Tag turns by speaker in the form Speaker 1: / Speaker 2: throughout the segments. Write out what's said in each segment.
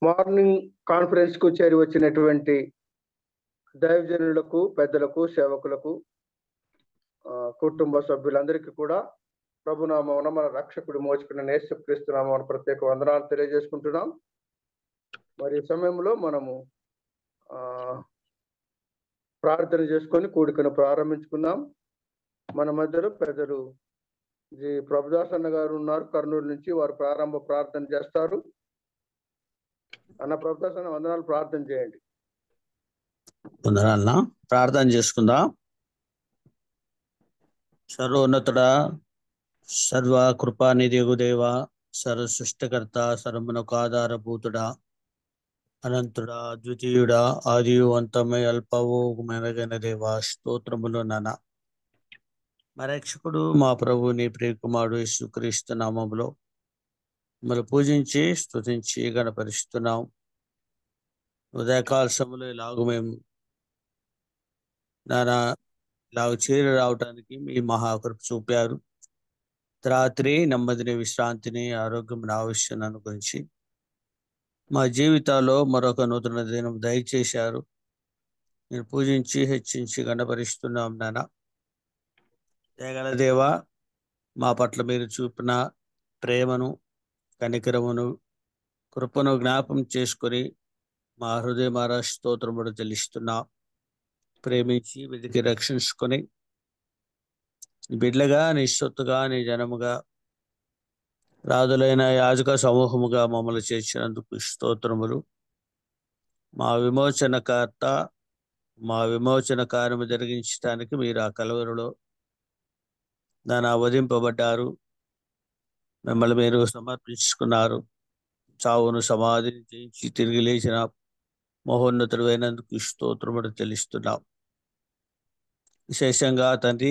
Speaker 1: Morning conference కు చేరి వచ్చినటువంటి దైవజనులకు పెద్దలకు సేవకులకు ఆ, కుటుంబ సభ్యులందరికీ కూడా ప్రభునామమున మన రక్షకుడు మోచుకున్న నేసుక్రీస్తునామని ప్రత్యేక వందనాలు తెలియజేసుకుంటున్నాం మరి ఈ సమయంలో మనము ఆ ప్రార్థన చేసుకొని కూడికను ప్రారంభించుకుందాం మన మధ్యలో పెద్దలు జి ప్రభుదాస్ అన్న గారు ఉన్నారు కర్నూలు నుంచి వారు ప్రారంభ ప్రార్థన చేస్తారు అన్న ప్రభుదాస్ అన్న వందనాలు ప్రార్థన చేయండి
Speaker 2: వందనాలన ప్రార్థన చేసుకుందాం సర్వోన్నతుడా సర్వ కృపానిధి దేవ సర్వ సృష్టికర్త సర్వమునకు ఆధారభూతుడా అనంతుడా ద్వితీయుడా ఆదియు అంతమై అల్పవు మెనగైన దేవ స్తోత్రములు నాన్న మా రక్షకుడు మా ప్రభు నీ ప్రియకుమారుడు యేసుక్రీస్తు నామములో మిమ్మల్ని పూజించి స్తుతించి గణపరుస్తున్నాం ఉదయకాల సమయంలో ఇలాగ మేము నానా ఇలాగ చేరి రావటానికి మీ మహాకృప చూపారు రాత్రి నెమ్మదిని విశ్రాంతిని ఆరోగ్యం ఆవశ్యం అనుగురించి మా జీవితాల్లో మరొక నూతన దినం దయచేశారు నేను పూజించి హెచ్చించి గణపరుస్తున్నాం నాన్న దేగల దేవ మా పట్ల మీరు చూపిన ప్రేమను కనికరమును కృపను జ్ఞాపం చేసుకొని మా హృదయ మారా స్తోత్రముడు చెల్లిస్తున్నా ప్రేమించి వెతికి రక్షించుకొని బిడ్డలుగా నీ సొత్తుగా నీ జనముగా రాజులైన యాజక సమూహముగా మమ్మల్ని చేర్చినందుకు స్తోత్రములు మా విమోచనకర్త మా విమోచన కార్యము జరిగించడానికి మీరు ఆ కలవరులో దాన్ని వధింపబడ్డారు మిమ్మల్ని మీరు సమర్పించుకున్నారు చావును సమాధిని చేయించి తిరిగి లేచిన మహోన్నతుడు అయినందుకు స్తోత్రముడు తెలుస్తున్నాం విశేషంగా తండ్రి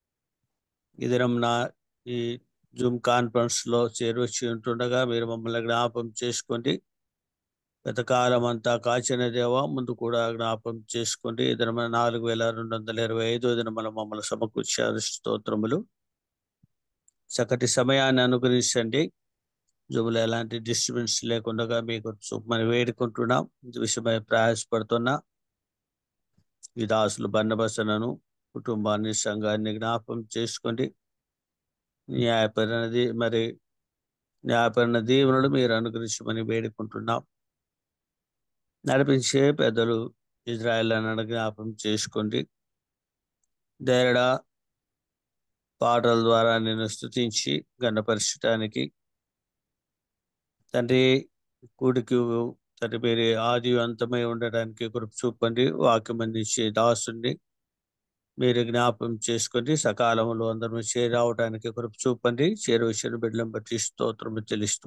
Speaker 2: ఈ దినం నా ఈ జూమ్ కాన్ఫరెన్స్ లో చేరొచ్చి ఉంటుండగా మీరు మమ్మల్ని జ్ఞాపం చేసుకోండి గతకాలం అంతా కాచిన దేవ ముందు కూడా జ్ఞాపం చేసుకోండి ఈ దినం నాలుగు వేల రెండు వందల ఇరవై ఐదో దినముల మమ్మల్ని సమకూర్చారు స్తోత్రములు చక్కటి సమయాన్ని అనుగ్రహించండి జుబులు ఎలాంటి డిస్టర్బెన్స్ లేకుండా మీకు చూపమని వేడుకుంటున్నాం ఈ విషయమై ప్రయాసపడుతున్నా ఈ దాసులు బన్నబసనను కుటుంబాన్ని సంఘాన్ని జ్ఞాపం చేసుకోండి న్యాయపరినది మరి న్యాయపరిన దీవెనలు మీరు అనుగ్రహించమని వేడుకుంటున్నాం నడిపించే పెద్దలు ఇజ్రాయల్ అని జ్ఞాపం చేసుకోండి ధైర్యడా పాటల ద్వారా నేను స్తుతించి గణపరచడానికి తండ్రి కూడికి తండ్రి మీరు ఆది అంతమై ఉండడానికి కృప చూపండి వాక్యం అందించే దాసుని మీరు జ్ఞాపం చేసుకొని సకాలంలో అందరూ చేరావడానికి కృప చూపండి చేరవచ్చిన బిడ్డలను బట్టి స్తోత్రం చెల్లిస్తూ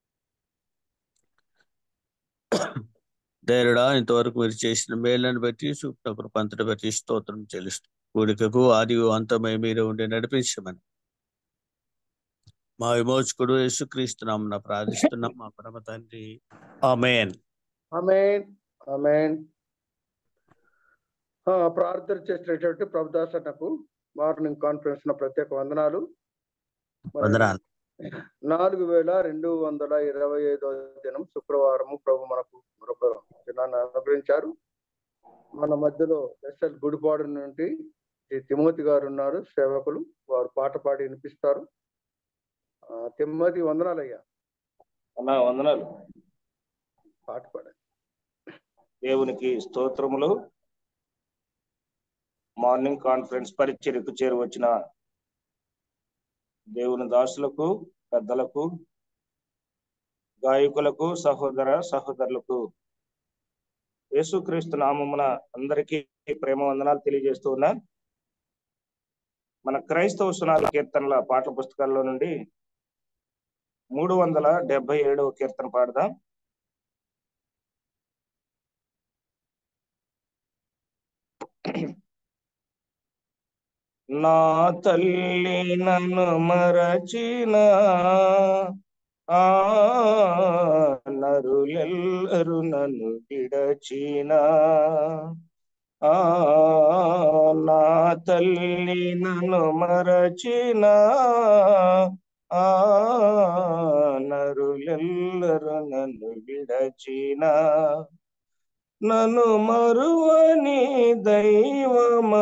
Speaker 2: ధైర్యడా ఇంతవరకు మీరు చేసిన మేళ్ళని బట్టి చూపిన కృపంతటి బట్టి స్తోత్రం చెల్లిస్తూ కూడికకు ఆది అంతమై మీరు ఉండి నడిపించమని మా విమోచకుడు యేసుక్రీస్తున్నాం ప్రార్థిస్తున్నాం మా పరమ తండ్రి ఆమెన్
Speaker 1: ఆమెన్ ఆమెన్ ఆ, ప్రార్థన చేసినటువంటి ప్రభుదాస్ అన్నకు మార్నింగ్ కాన్ఫరెన్స్ లో ప్రత్యేక వందనాలు మరి
Speaker 2: వందనాలు
Speaker 1: నాలుగు వేల రెండు వందల ఇరవై ఐదో దినం శుక్రవారము ప్రభు మనకు మరొక దినాన్ని అనుగ్రహించారు మన మధ్యలో ఎస్ఎల్ గుడిపాడు నుండి శ్రీ తిమోతి గారు ఉన్నారు సేవకులు వారు పాట పాడి వినిపిస్తారు ఆ, తిమ్మతి వందనాలయ్యా
Speaker 3: అన్నా వందనాలు
Speaker 1: పాట పాడండి
Speaker 3: దేవునికి స్తోత్రములు మార్నింగ్ కాన్ఫరెన్స్ పరిచర్యకు చేరువచ్చిన దేవుని దాసులకు పెద్దలకు గాయకులకు సహోదర సహోదరులకు యేసుక్రీస్తు నామమున అందరికీ ప్రేమ వందనాలు తెలియజేస్తూ ఉన్నా మన క్రైస్తవ సునాల కీర్తనల పాటల పుస్తకాల్లో నుండి మూడు వందల డెబ్బై ఏడవ కీర్తన పాడదాం నా తల్లి నన్ను మరచిన ఆ నరులెల్లరు నన్ను విడచిన ఆ నా తల్లి నన్ను మరచిన ఆ నరులెల్లరు నన్ను విడచిన నన్ను మరువని దైవమా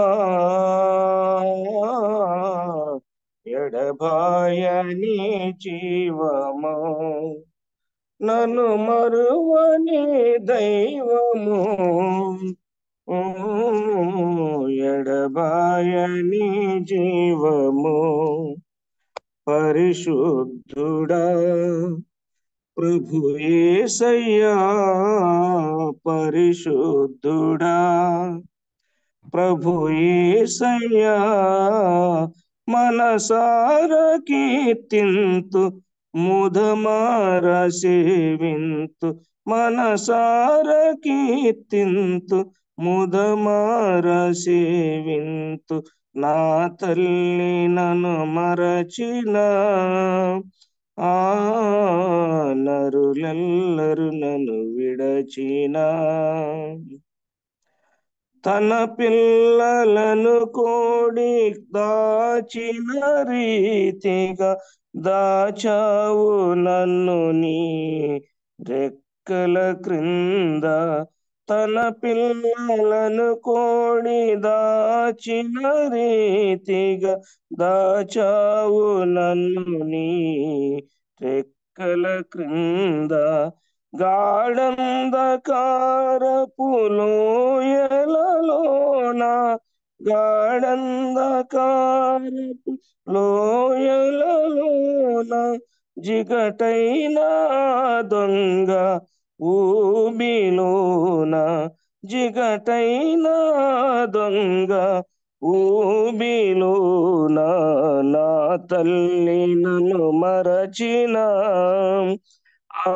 Speaker 3: ఎడబాయని జీవము నన్ను మరువని దైవము ఓ ఎడబాయని జీవము పరిశుద్ధుడా ప్రభు యేసయ్యా పరిశుద్ధుడా ప్రభు యేసయ్యా మనసార కీర్తింతు ముదమార సేవింతు మనసార కీర్తింతు ముదమార సేవింతు నా తల్లి నన్ను మరచిన ఆ నరులెల్లరు నన్ను విడచిన తన పిల్లలను కోడి దాచిన రీతిగా దాచావు నన్ను నీ రెక్కల క్రింద తన పిల్లలను కోడి దాచిన రీతిగా దాచావు నన్ను నీ రెక్కల క్రింద గాఢంధకారపు లోయలలోన గాఢంధకారపు లోయలలోన జిగటైన దొంగ ఊబిలోన జిగటైన దొంగ ఊబిలోన నా తల్లి నన్ను మరచిన ఆ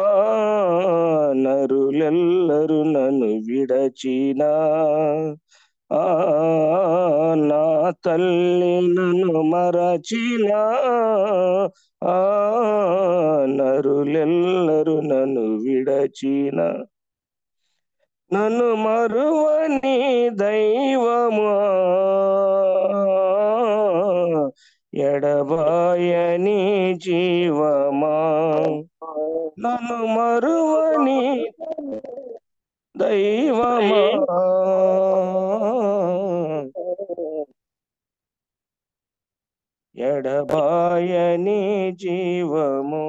Speaker 3: నరులెల్లరు నన్ను విడచిన ఆ నా తల్లి నన్ను మరచిన ఆ నరులెల్లరు నన్ను విడచిన నన్ను మరువని దైవమా ఎడబాయని జీవమా నన్ను మరువని దైవమా ఎడబాయని జీవము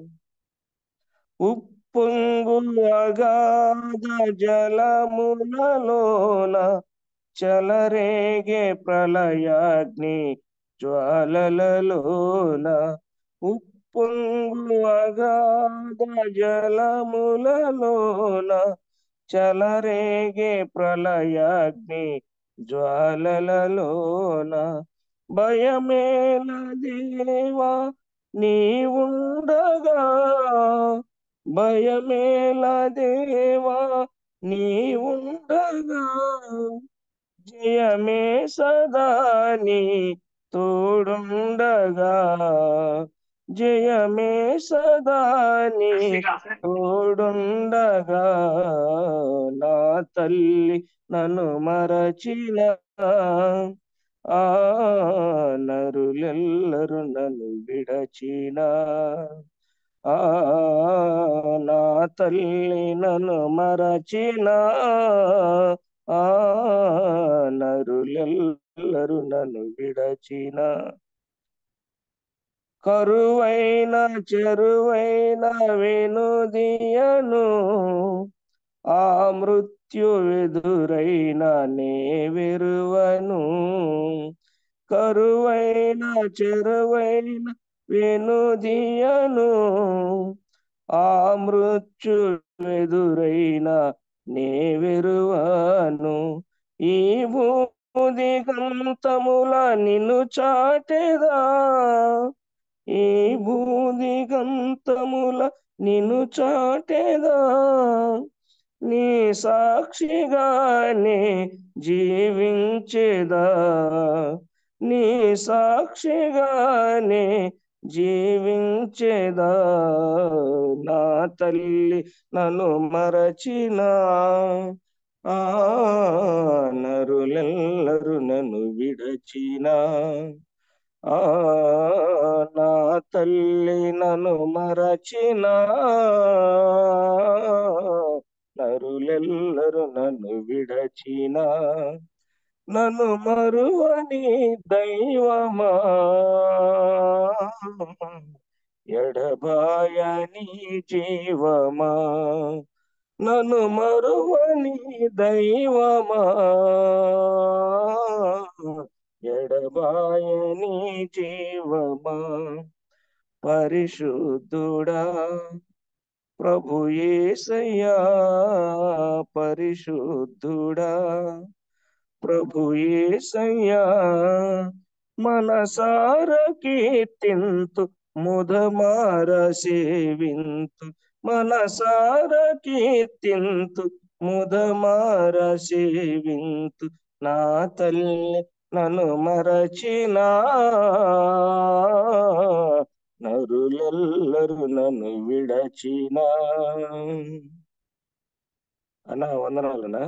Speaker 3: ఉప్పొంగు అగాధ జలములలోన చలరేగే ప్రళయాగ్ని జ్వాలలలోన ఉప్పొంగు అగాధ జలములలోన చలరేగే ప్రళయాగ్ని జ్వాలలలోన భయమేల దేవా నీవుండగా భయమేల దేవా నీవుండగా జయమే సదా నీ తోడుండగా జయమే సదా నీ తోడుండగా నా తల్లి నన్ను మరచిన ఆ నరులెల్లరు నన్ను విడచిన ఆ నా తల్లి నన్ను మరచిన ఆ నరులెల్లరు నన్ను విడచిన కరువైన చెరువైన వెనుదియను ఆ మృత్యు ఎదురైన నే వెరువను కరువైన చెరువైన వెనుదియను ఆ మృత్యు ఎదురైన నే వెరువను ఈ భూది గంతముల నిన్ను చాటెదా ఈ భూది గంతముల నిన్ను చాటెదా నీ సాక్షిగానే జీవించేదా నీ సాక్షిగానే జీవించేదా నా తల్లి నన్ను మరచిన ఆ నరులెల్లరు నన్ను విడచిన ఆ నా తల్లి నన్ను మరచిన నరులెల్లరు నన్ను విడచిన నన్ను మరువని దైవమా ఎడబాయని జీవమా నన్ను మరువని దైవమా ఎడబాయని జీవమా పరిశుద్ధుడా ప్రభు యేసయ్యా పరిశుద్ధుడా ప్రభు యేసయ్యా మనసార కీర్తింతు ముదమార సేవింతు మనసార కీర్తింతు ముదమార సేవింతు నా తల్లి నన్ను మరచిన నరులెల్లరు నన్ను విడచిన అన్నా వందనాలనా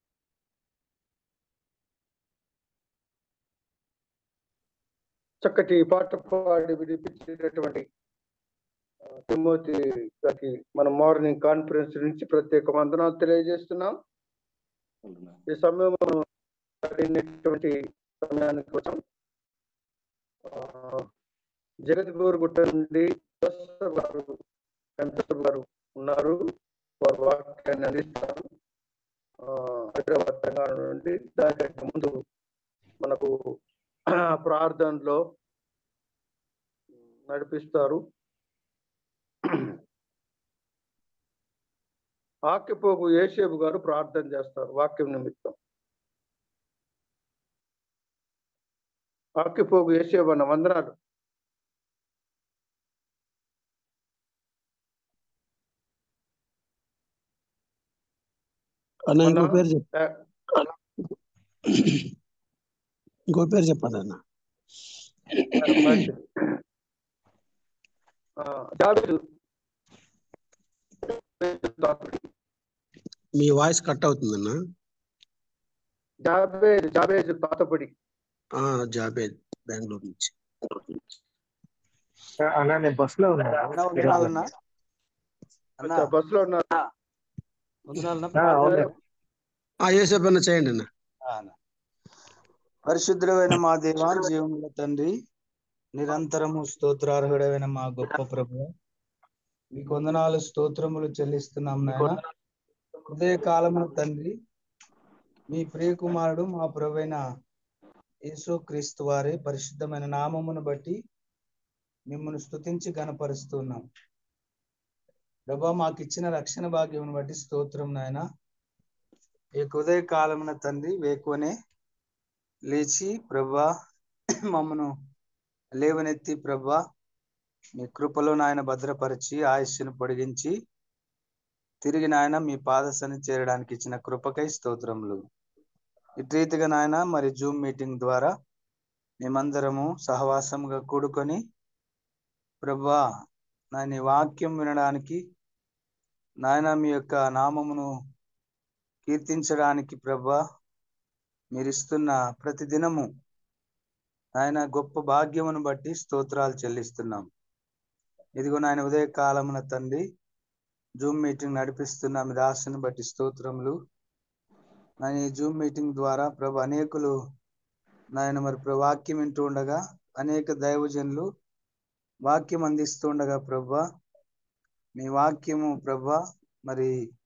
Speaker 1: చక్కటి పాట పాడి వినిపించేటటువంటి ఆ, తిమోతి గారికి మన మార్నింగ్ కాన్ఫరెన్స్ నుంచి ప్రత్యేక వందనాలు తెలియజేస్తున్నాం ఈ సమయం మనం పడినటువంటి సమయానికి వచ్చాం ఆ, జగద్గురు గుట్ట నుండి జోసఫ్ గారు వెంకటేశ్వర గారు ఉన్నారు వారు వాక్యాన్ని అందిస్తారు ఆ, హైదరాబాద్ తెలంగాణ నుండి దానికంటే ముందు మనకు ప్రార్థనలో నడిపిస్తారు ఆకిపోగు ఏసేపు గారు ప్రార్థన చేస్తారు వాక్యం నిమిత్తం ఆకిపోగు ఏసేపు అన్న వందనాలు
Speaker 4: అన్న ఇంకో
Speaker 1: అన్నా,
Speaker 4: పేరు చెప్ప
Speaker 1: ఆ,
Speaker 4: ఇంకో పేరు చెప్పండి అన్న
Speaker 1: మంచిది. ఆ, జాబిలు
Speaker 4: మీ వాయిస్ కట్ అవుతుందన్న
Speaker 1: జాబేజ్ జాబేజ్ తాతపడి
Speaker 4: ఆ జాబేద్ బెంగళూరు నుంచి
Speaker 3: అన్నా నేను బస్ లో
Speaker 5: అన్నా వందనాలన్నా అన్నా
Speaker 1: బస్ లో ఉన్నారు
Speaker 5: వందనాలన్నా
Speaker 3: అవును.
Speaker 4: ఆ ఏసేపు అన్న చేయండి అన్న
Speaker 5: ఆ, అన్నా. పరిశుద్ధుడైన మా దేవా జీవముల తండ్రి నిరంతరము స్తోత్రార్హుడైన మా గొప్ప ప్రభు మీకు వందనాలు స్తోత్రములు చెల్లిస్తున్నాం నాయన ఉదయ కాలమున తండ్రి మీ ప్రియకుమారుడు మా ప్రభువైన యేసు క్రీస్తు వారి పరిశుద్ధమైన నామమును బట్టి మిమ్మల్ని స్తుతించి గనపరుస్తున్నాం ప్రభా మాకు ఇచ్చిన రక్షణ భాగ్యమును బట్టి స్తోత్రం నాయన ఈ ఉదయ కాలమున తండ్రి వేకువనే లేచి ప్రభా మమ్మను లేవనెత్తి ప్రభా మీ కృపలో నాయన భద్రపరిచి ఆయుష్ను పొడిగించి తిరిగి నాయన మీ పాదశని చేరడానికి ఇచ్చిన కృపకై స్తోత్రములు ఇటు రీతిగా నాయన మరి జూమ్ మీటింగ్ ద్వారా మేమందరము సహవాసంగా కూడుకొని ప్రభా నాయన ఈ వాక్యం వినడానికి నాయన మీ యొక్క నామమును కీర్తించడానికి ప్రభా మీరిస్తున్న ప్రతి దినము ఆయన గొప్ప భాగ్యమును బట్టి స్తోత్రాలు చెల్లిస్తున్నాం ఇదిగో నాయన ఉదయ కాలమున తండ్రి జూమ్ మీటింగ్ నడిపిస్తున్న మీ దాసుని బట్టి స్తోత్రములు నాయన ఈ జూమ్ మీటింగ్ ద్వారా ప్రభు అనేకులు నాయన మరి ప్రభు వాక్యం వింటూ ఉండగా అనేక దైవజనులు వాక్యం అందిస్తూ ఉండగా ప్రభా మీ వాక్యము ప్రభా మరి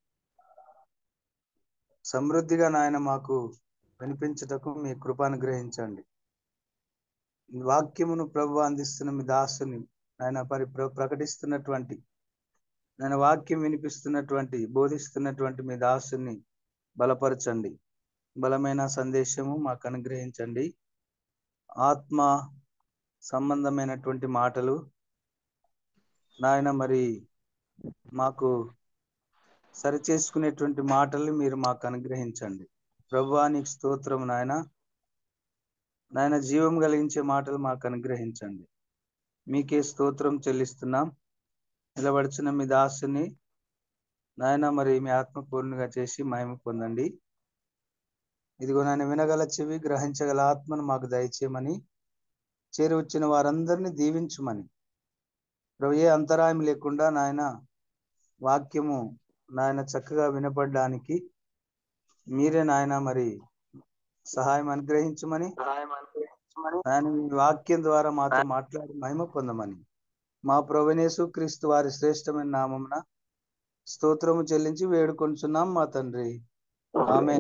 Speaker 5: సమృద్ధిగా నాయన మాకు వినిపించుటకు మీ కృప అనుగ్రహించండి ఈ వాక్యమును ప్రభు అందిస్తున్న మీ దాసుని ఆయన పరి ప్ర- ప్రకటిస్తున్నటువంటి నేను వాక్యం వినిపిస్తున్నటువంటి బోధిస్తున్నటువంటి మీ దాసుని బలపరచండి బలమైన సందేశము మాకు అనుగ్రహించండి ఆత్మ సంబంధమైనటువంటి మాటలు నాయన మరి మాకు సరిచేసుకునేటువంటి మాటల్ని మీరు మాకు అనుగ్రహించండి ప్రభువా నీకు స్తోత్రం నాయన నాయన జీవం కలిగించే మాటలు మాకు అనుగ్రహించండి మీకే స్తోత్రం చెల్లిస్తున్నాం నిలబడుచున్న మీ దాసుని నాయన మరి మీ ఆత్మ పూర్ణగా చేసి మహిమ పొందండి ఇదిగో నాయన వినగల చెవి గ్రహించగల ఆత్మను మాకు దయచేయమని చేరి వచ్చిన వారందరినీ దీవించుమని ప్రభు ఏ అంతరాయం లేకుండా నాయన వాక్యము నాయన చక్కగా వినపడడానికి మీరే నాయన మరి సహాయం అనుగ్రహించమని ఆయన మీ వాక్యం ద్వారా మాతో మాట్లాడి మహిమ పొందమని మా ప్రవణేశు క్రీస్తు వారి శ్రేష్టమైన నామమున స్తోత్రము చెల్లించి వేడుకొంచున్నాం మా తండ్రి ఆమె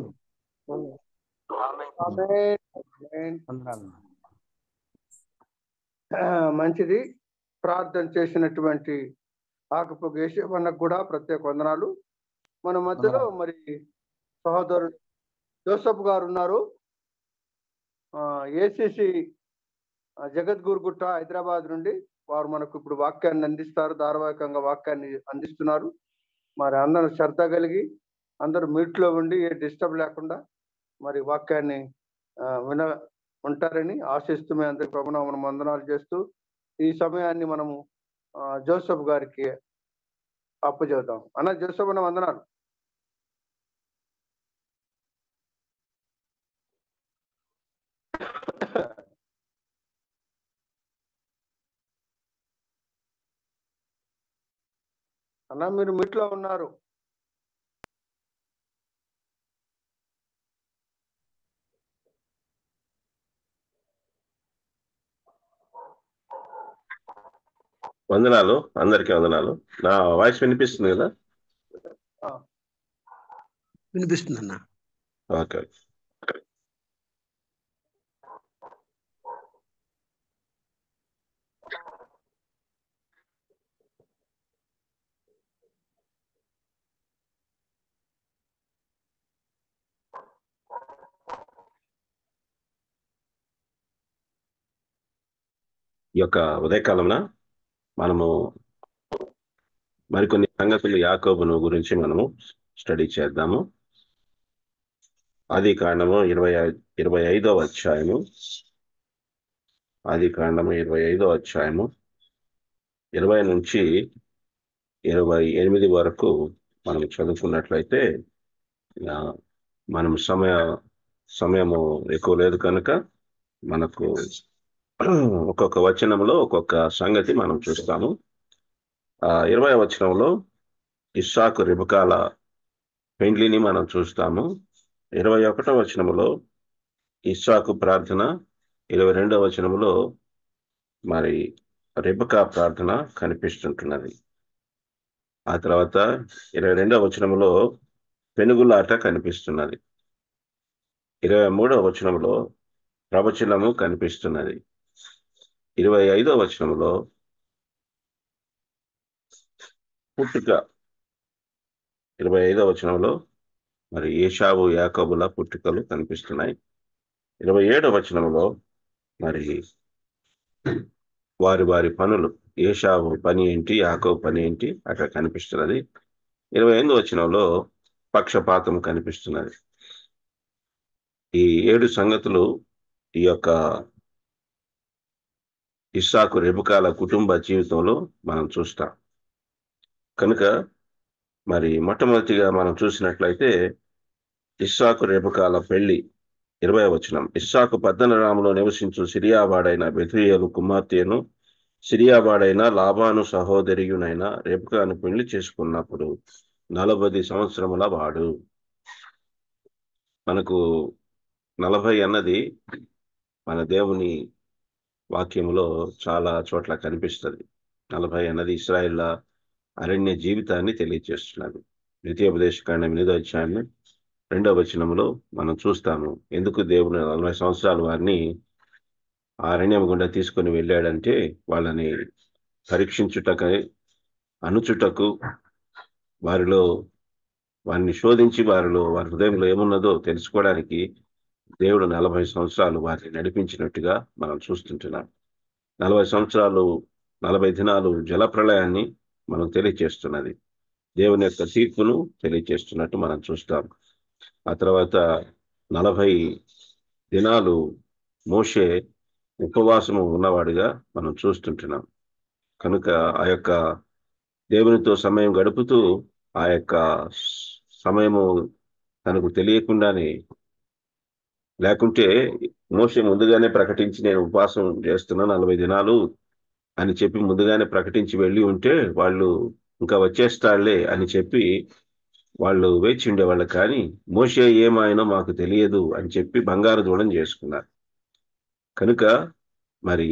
Speaker 1: ఆమేన్. ఆమేన్.
Speaker 5: వందనాలు
Speaker 1: ఆ, మంచిది ప్రార్థన చేసినటువంటి ఆకపు గేషవన్నకు కూడా ప్రత్యేక వందనాలు మన మధ్యలో మరి సహోదరుడు జోసఫ్ గారు ఉన్నారు ఏసీసీ జగద్గురుగుట్ట హైదరాబాద్ నుండి వారు మనకు ఇప్పుడు వాక్యాన్ని అందిస్తారు ధారావాహికంగా వాక్యాన్ని అందిస్తున్నారు మరి అందరూ శ్రద్ధ కలిగి అందరూ మీట్లో ఉండి ఏ డిస్టర్బ్ లేకుండా మరి వాక్యాన్ని ఆ, విన ఉంటారని ఆశిస్తూ మేము అందరికి ప్రభునామన వందనాలు చేస్తూ ఈ సమయాన్ని మనము ఆ, జోసఫ్ గారికి అప్పచెబుతాం అన్న జోసఫ్ అన్న వందనాలు అన్న మీరు మీట్లో ఉన్నారు
Speaker 6: వందనాలు అందరికీ వందనాలు నా వాయిస్ వినిపిస్తుంది కదా
Speaker 4: వినిపిస్తుంది అన్న
Speaker 6: ఓకే ఈ యొక్క ఉదయకాలంలో మనము మరికొన్ని సంగతులు యాకోబును గురించి మనము స్టడీ చేద్దాము ఆది కాండము ఇరవై ఐ- ఇరవై ఐదవ అధ్యాయము ఆది కాండము ఇరవై ఐదవ అధ్యాయము ఇరవై నుంచి ఇరవై ఎనిమిది వరకు మనం చదువుకున్నట్లయితే ఆ, మనం సమయ సమయము ఎక్కువ లేదు కనుక మనకు ఒక్కొక్క వచనంలో ఒక్కొక్క సంగతి మనం చూస్తాము ఆ ఇరవై వచనంలో ఇస్సాకు రిబకాల పెండ్లిని మనం చూస్తాము ఇరవై ఒకటో వచనములో ఇస్సాకు ప్రార్థన ఇరవై రెండవ వచనములో మరి రిబకా ప్రార్థన కనిపిస్తుంటున్నది ఆ తర్వాత ఇరవై రెండవ వచనములో పెనుగులాట కనిపిస్తున్నది ఇరవై మూడవ వచనంలో ప్రవచనము కనిపిస్తున్నది ఇరవై ఐదో వచనంలో పుట్టుక ఇరవై ఐదో వచనంలో మరి ఏషావు యాకబుల పుట్టుకలు కనిపిస్తున్నాయి ఇరవై ఏడో వచనంలో మరి వారి వారి పనులు ఏషావు పని ఏంటి యాకబు పని ఏంటి అక్కడ కనిపిస్తున్నది ఇరవై ఎనిమిది వచనంలో పక్షపాతం కనిపిస్తున్నది ఈ ఏడు సంగతులు ఈ యొక్క ఇస్సాకు రెబుకాల కుటుంబ జీవితంలో మనం చూస్తాం కనుక మరి మొట్టమొదటిగా మనం చూసినట్లయితే ఇస్సాకు రేపకాల పెళ్లి ఇరవై వచనం ఇస్సాకు పద్దనరాములో నివసించు సిరియావాడైన బెతుయేలు కుమార్తెను సిరియావాడైన లాభాను సహోదరియునైన రేపుకాను పెళ్లి చేసుకున్నప్పుడు నలభై సంవత్సరముల వాడు మనకు నలభై అన్నది మన దేవుని వాక్యములో చాలా చోట్ల కనిపిస్తుంది నలభై అన్నది ఇస్రాయిల్ల అరణ్య జీవితాన్ని తెలియజేస్తున్నది ద్వితీయోపదేశ కాండం ఎనిమిదో అధ్యాయాన్ని రెండవ వచనంలో మనం చూస్తాము ఎందుకు దేవుడు నలభై సంవత్సరాలు వారిని ఆ అరణ్యం గుండా తీసుకొని వెళ్ళాడంటే వాళ్ళని పరీక్షించుటకై అనుచుటకు వారిలో వారిని శోధించి వారిలో వారి హృదయంలో ఏమున్నదో తెలుసుకోవడానికి దేవుడు నలభై సంవత్సరాలు వారిని నడిపించినట్టుగా మనం చూస్తుంటున్నాం నలభై సంవత్సరాలు నలభై దినాలు జలప్రళయాన్ని మనం తెలియచేస్తున్నది దేవుని యొక్క తీర్పును తెలియచేస్తున్నట్టు మనం చూస్తాం ఆ తర్వాత నలభై దినాలు మోషే ఉపవాసము ఉన్నవాడిగా మనం చూస్తుంటున్నాం కనుక ఆ యొక్క దేవునితో సమయం గడుపుతూ ఆ యొక్క సమయము తనకు తెలియకుండానే లేకుంటే మోసే ముందుగానే ప్రకటించి నేను ఉపవాసం చేస్తున్నా నలభై దినాలు అని చెప్పి ముందుగానే ప్రకటించి వెళ్ళి ఉంటే వాళ్ళు ఇంకా వచ్చేస్తాళ్లే అని చెప్పి వాళ్ళు వేచి ఉండేవాళ్ళు కానీ మోసే ఏమాయనో మాకు తెలియదు అని చెప్పి బంగారు దూడం చేసుకున్నారు కనుక మరి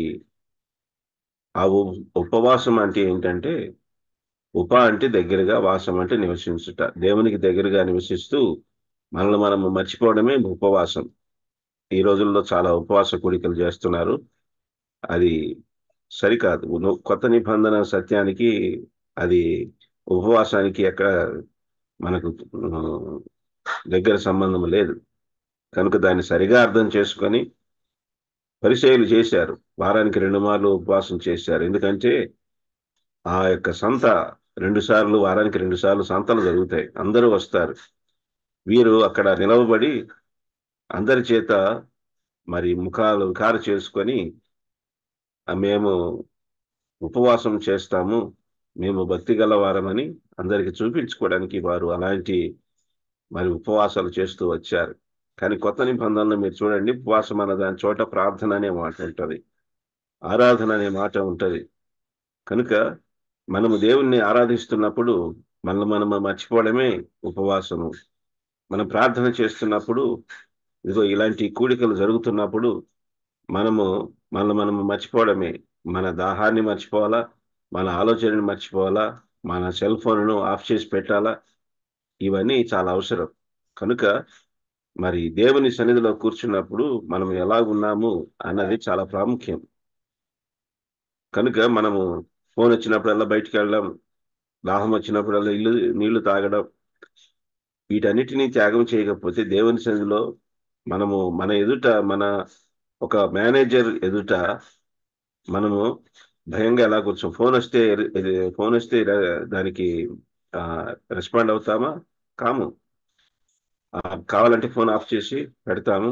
Speaker 6: ఆ ఉ- ఉపవాసం అంటే ఏంటంటే ఉప అంటే దగ్గరగా వాసం అంటే నివసించుట దేవునికి దగ్గరగా నివసిస్తూ మనల్ని మనము మర్చిపోవడమే ఉపవాసం ఈ రోజుల్లో చాలా ఉపవాస కూడికలు చేస్తున్నారు అది సరికాదు ను- కొత్త నిబంధన సత్యానికి అది ఉపవాసానికి ఎక్కడ మనకు ఆ, దగ్గర సంబంధం లేదు కనుక దాన్ని సరిగా అర్థం చేసుకొని పరిచయలు చేశారు వారానికి రెండు మార్లు ఉపవాసం చేశారు ఎందుకంటే ఆ యొక్క సంత రెండు సార్లు వారానికి రెండు సార్లు సంతలు జరుగుతాయి అందరూ వస్తారు వీరు అక్కడ నిలవబడి అందరి చేత మరి ముఖాలు కారు చేసుకొని "ఆ, మేము ఉపవాసం చేస్తాము మేము భక్తి గలవారమని అందరికి చూపించుకోవడానికి వారు అలాంటి మరి ఉపవాసాలు చేస్తూ వచ్చారు కానీ కొత్త నిబంధనలు మీరు చూడండి ఉపవాసం అన్న దాని చోట ప్రార్థన అనే మాట ఉంటుంది ఆరాధన అనే మాట ఉంటుంది కనుక మనము దేవుణ్ణి ఆరాధిస్తున్నప్పుడు మనల్ని మనము మర్చిపోవడమే ఉపవాసము మనం ప్రార్థన చేస్తున్నప్పుడు ఇదిగో ఇలాంటి కూడికలు జరుగుతున్నప్పుడు మనము మనల్ని మనము మర్చిపోవడమే మన దాహాన్ని మర్చిపోవాలా మన ఆలోచనని మర్చిపోవాలా మన సెల్ ఫోన్ను ఆఫ్ చేసి పెట్టాలా ఇవన్నీ చాలా అవసరం కనుక మరి దేవుని సన్నిధిలో కూర్చున్నప్పుడు మనం ఎలా ఉన్నాము అన్నది చాలా ప్రాముఖ్యం కనుక మనము ఫోన్ వచ్చినప్పుడల్లా బయటికి వెళ్ళడం దాహం వచ్చినప్పుడల్లా ఇల్లు నీళ్లు తాగడం వీటన్నిటినీ త్యాగం చేయకపోతే దేవుని సన్నిధిలో మనము మన ఎదుట మన ఒక మేనేజర్ ఎదుట మనము భయంగా ఎలా కూర్చోం ఫోన్ వస్తే ఇది ఫోన్ వస్తే ర- దానికి రెస్పాండ్ అవుతామా కాము ఆ, కావాలంటే ఫోన్ ఆఫ్ చేసి పెడతాము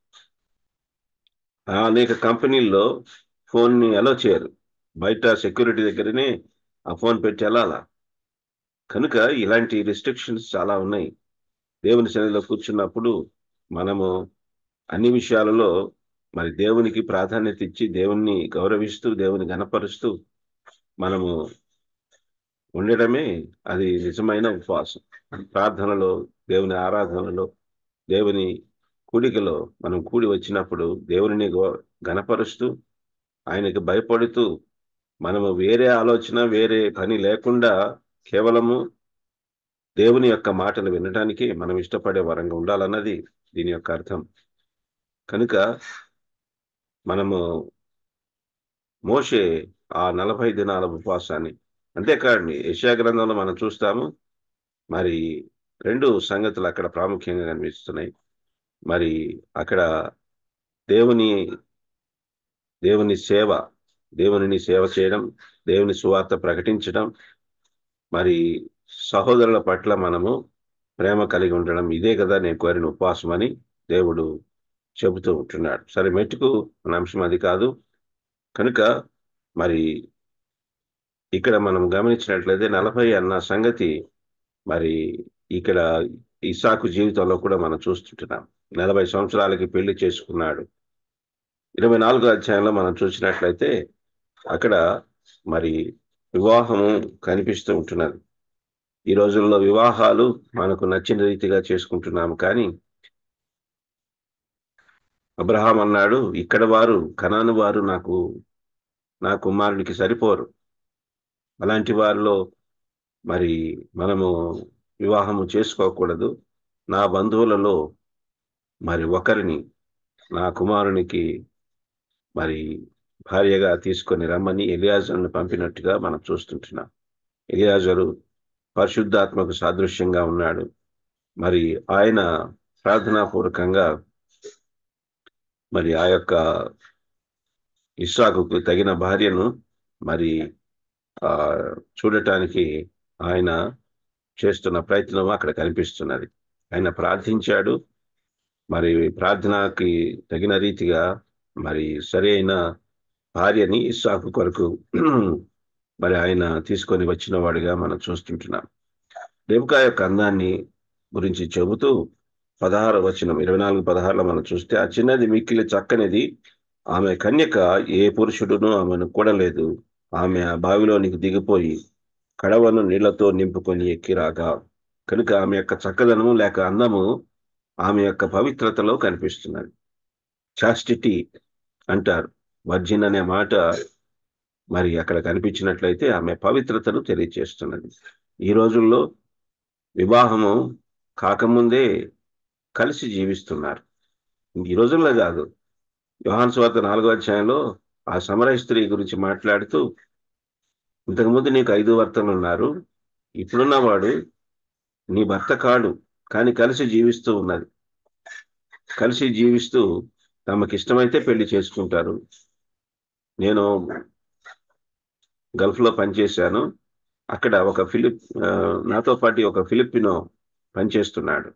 Speaker 6: ఆ, అనేక కంపెనీల్లో ఫోన్ని అలో చేయరు బయట సెక్యూరిటీ దగ్గరనే ఆ ఫోన్ పెట్టి వెళ్ళాలా కనుక ఇలాంటి రిస్ట్రిక్షన్స్ చాలా ఉన్నాయి దేవుని సన్నిధిలో కూర్చున్నప్పుడు మనము అన్ని విషయాలలో మరి దేవునికి ప్రాధాన్యత ఇచ్చి దేవుణ్ణి గౌరవిస్తూ దేవుని గణపరుస్తూ మనము ఉండడమే అది నిజమైన ఉపవాసం ప్రార్థనలో దేవుని ఆరాధనలో దేవుని కూడికలో మనం కూడి వచ్చినప్పుడు దేవుని గణపరుస్తూ ఆయనకి భయపడుతూ మనము వేరే ఆలోచన వేరే పని లేకుండా కేవలము దేవుని యొక్క మాటలు వినడానికి మనం ఇష్టపడే వరంగా ఉండాలన్నది దీని యొక్క అర్థం కనుక మనము మోషే ఆ నలభై దినాల ఉపవాసాన్ని అంతేకాదండి యెషయా గ్రంథంలో మనం చూస్తాము మరి రెండు సంగతులు అక్కడ ప్రాముఖ్యంగా కనిపిస్తున్నాయి మరి అక్కడ దేవుని దేవుని సేవ దేవునిని సేవ చేయడం దేవుని సువార్త ప్రకటించడం మరి సహోదరుల పట్ల మనము ప్రేమ కలిగి ఉండడం ఇదే కదా నేను కోరిన ఉపవాసం అని దేవుడు చెబుతూ ఉంటున్నాడు సరే మెట్టుకు మన అంశం అది కాదు కనుక మరి ఇక్కడ మనం గమనించినట్లయితే నలభై అన్న సంగతి మరి ఇక్కడ ఇసాకు జీవితంలో కూడా మనం చూస్తుంటున్నాం నలభై సంవత్సరాలకి పెళ్లి చేసుకున్నాడు ఇరవై నాలుగో అధ్యాయంలో మనం చూసినట్లయితే అక్కడ మరి వివాహము కనిపిస్తూ ఉంటున్నది ఈ రోజుల్లో వివాహాలు మనకు నచ్చిన రీతిగా చేసుకుంటున్నాము కానీ అబ్రహాం అన్నాడు ఇక్కడ వారు కనాను వారు నాకు నా కుమారునికి సరిపోరు అలాంటి వారిలో మరి మనము వివాహము చేసుకోకూడదు నా బంధువులలో మరి ఒకరిని నా కుమారునికి మరి భార్యగా తీసుకొని రమ్మని ఎలియాజర్ను పంపినట్టుగా మనం చూస్తుంటున్నాం ఎలియాజరు పరిశుద్ధాత్మకు సాదృశ్యంగా ఉన్నాడు మరి ఆయన ప్రార్థనాపూర్వకంగా మరి ఆ యొక్క ఇస్సాకుకు తగిన భార్యను మరి ఆ చూడటానికి ఆయన చేస్తున్న ప్రయత్నం అక్కడ కనిపిస్తున్నది ఆయన ప్రార్థించాడు మరి ప్రార్థనకి తగిన రీతిగా మరి సరైన భార్యని ఇస్సాకు కొరకు మరి ఆయన తీసుకొని వచ్చిన వాడిగా మనం చూస్తుంటున్నాం రేపుకా యొక్క అందాన్ని గురించి చెబుతూ పదహారు వచనం ఇరవై నాలుగు పదహారులో మనం చూస్తే ఆ చిన్నది మిక్కిలి చక్కనిది ఆమె కన్యక ఏ పురుషుడును ఆమెను కూడలేదు ఆమె ఆ బావిలోనికి దిగిపోయి కడవను నీళ్లతో నింపుకొని ఎక్కిరాగా కనుక ఆమె యొక్క చక్కదనము లేక అందము ఆమె యొక్క పవిత్రతలో కనిపిస్తున్నది చాస్టిటీ అంటారు వర్జిన్ అనే మాట మరి అక్కడ కనిపించినట్లయితే ఆమె పవిత్రతను తెలియజేస్తున్నది ఈ రోజుల్లో వివాహము కాకముందే కలిసి జీవిస్తున్నారు ఈ రోజుల్లో కాదు యోహాన్ స్వార్థ నాలుగో అధ్యాయంలో ఆ సమరయ స్త్రీ గురించి మాట్లాడుతూ ఇంతకుముందు నీకు ఐదు భర్తలు ఉన్నారు ఇప్పుడున్నవాడు నీ భర్త కాడు కానీ కలిసి జీవిస్తూ ఉన్నది కలిసి జీవిస్తూ తమకి ఇష్టమైతే పెళ్లి చేసుకుంటారు నేను గల్ఫ్ లో పనిచేశాను అక్కడ ఒక ఫిలిప్ ఆ, నాతో పాటు ఒక ఫిలిపినో పనిచేస్తున్నాడు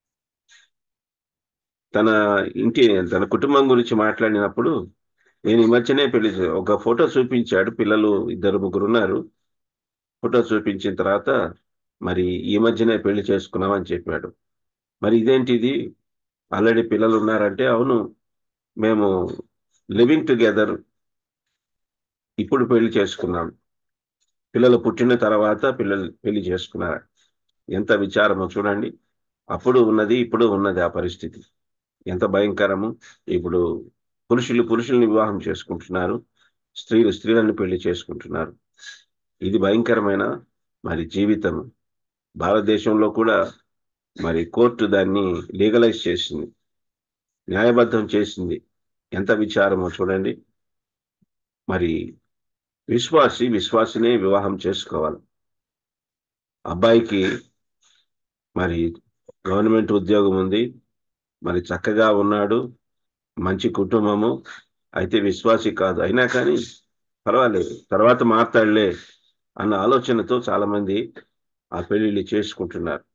Speaker 6: తన ఇంటి తన కుటుంబం గురించి మాట్లాడినప్పుడు నేను ఈ మధ్యనే పెళ్లి చే- ఒక ఫోటో చూపించాడు పిల్లలు ఇద్దరు ముగ్గురు ఉన్నారు ఫోటో చూపించిన తర్వాత మరి ఈ మధ్యనే పెళ్లి చేసుకున్నామని చెప్పాడు మరి ఇదేంటిది ఆల్రెడీ పిల్లలు ఉన్నారంటే అవును మేము లివింగ్ టుగెదర్ ఇప్పుడు పెళ్లి చేసుకున్నాం పిల్లలు పుట్టిన తర్వాత పిల్లలు పెళ్లి చేసుకున్నారు ఎంత విచారమో చూడండి అప్పుడు ఉన్నది ఇప్పుడు ఉన్నది ఆ పరిస్థితి ఎంత భయంకరము ఇప్పుడు పురుషులు పురుషుల్ని వివాహం చేసుకుంటున్నారు స్త్రీలు స్త్రీలను పెళ్లి చేసుకుంటున్నారు ఇది భయంకరమైన మరి జీవితం భారతదేశంలో కూడా మరి కోర్టు దాన్ని లీగలైజ్ చేసింది న్యాయబద్ధం చేసింది ఎంత విచారమో చూడండి మరి విశ్వాసి విశ్వాసినే వివాహం చేసుకోవాలి అబ్బాయికి మరి గవర్నమెంట్ ఉద్యోగం ఉంది మరి చక్కగా ఉన్నాడు మంచి కుటుంబము అయితే విశ్వాసి కాదు అయినా కానీ పర్వాలేదు తర్వాత మాట్లాడలే అన్న ఆలోచనతో చాలా మంది ఆ పెళ్లిళ్ళు చేసుకుంటున్నారు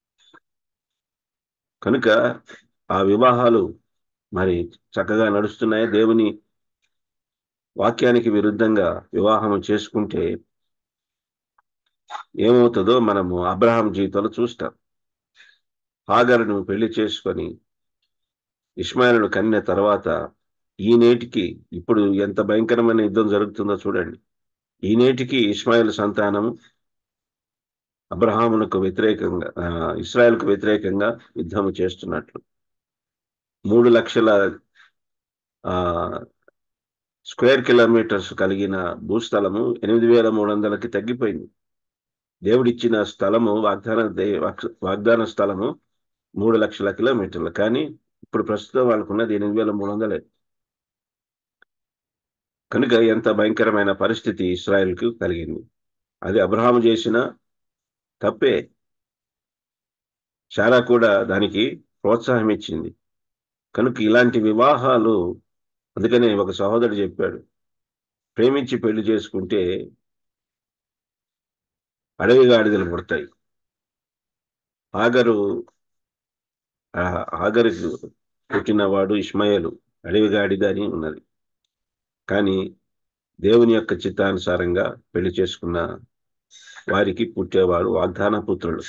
Speaker 6: కనుక ఆ వివాహాలు మరి చక్కగా నడుస్తున్నాయి దేవుని వాక్యానికి విరుద్ధంగా వివాహం చేసుకుంటే ఏమవుతుందో మనము అబ్రహాం జీవితంలో చూస్తాం హాగరును పెళ్లి చేసుకొని ఇస్మాయిలను కన్న తర్వాత ఈ నేటికి ఇప్పుడు ఎంత భయంకరమైన యుద్ధం జరుగుతుందో చూడండి ఈ నేటికి ఇస్మాయిల్ సంతానం అబ్రహామునకు వ్యతిరేకంగా ఆ, ఇస్రాయల్కు వ్యతిరేకంగా యుద్ధము చేస్తున్నట్లు మూడు లక్షల ఆ స్క్వేర్ కిలోమీటర్స్ కలిగిన భూస్థలము ఎనిమిది వేల మూడు వందలకి తగ్గిపోయింది దేవుడిచ్చిన స్థలము వాగ్దాన దే- వాగ్- వాగ్దాన స్థలము మూడు లక్షల కిలోమీటర్లు కానీ ఇప్పుడు ప్రస్తుతం వాళ్ళకున్నది ఎనిమిది వేల మూడు వందలే కనుక ఎంత భయంకరమైన పరిస్థితి ఇస్రాయెల్కు కలిగింది అది అబ్రహాము చేసిన తప్పే చాలా కూడా దానికి ప్రోత్సాహం ఇచ్చింది కనుక ఇలాంటి వివాహాలు అందుకనే ఒక సహోదరుడు చెప్పాడు ప్రేమించి పెళ్లి చేసుకుంటే అడవి గాడిదలు పుడతాయి ఆగరు ఆ ఆగరుకు పుట్టినవాడు ఇష్మయలు అడవి గాడిద అని ఉన్నది కానీ దేవుని యొక్క చిత్తానుసారంగా పెళ్లి చేసుకున్న వారికి పుట్టేవాడు వాగ్దాన పుత్రుడు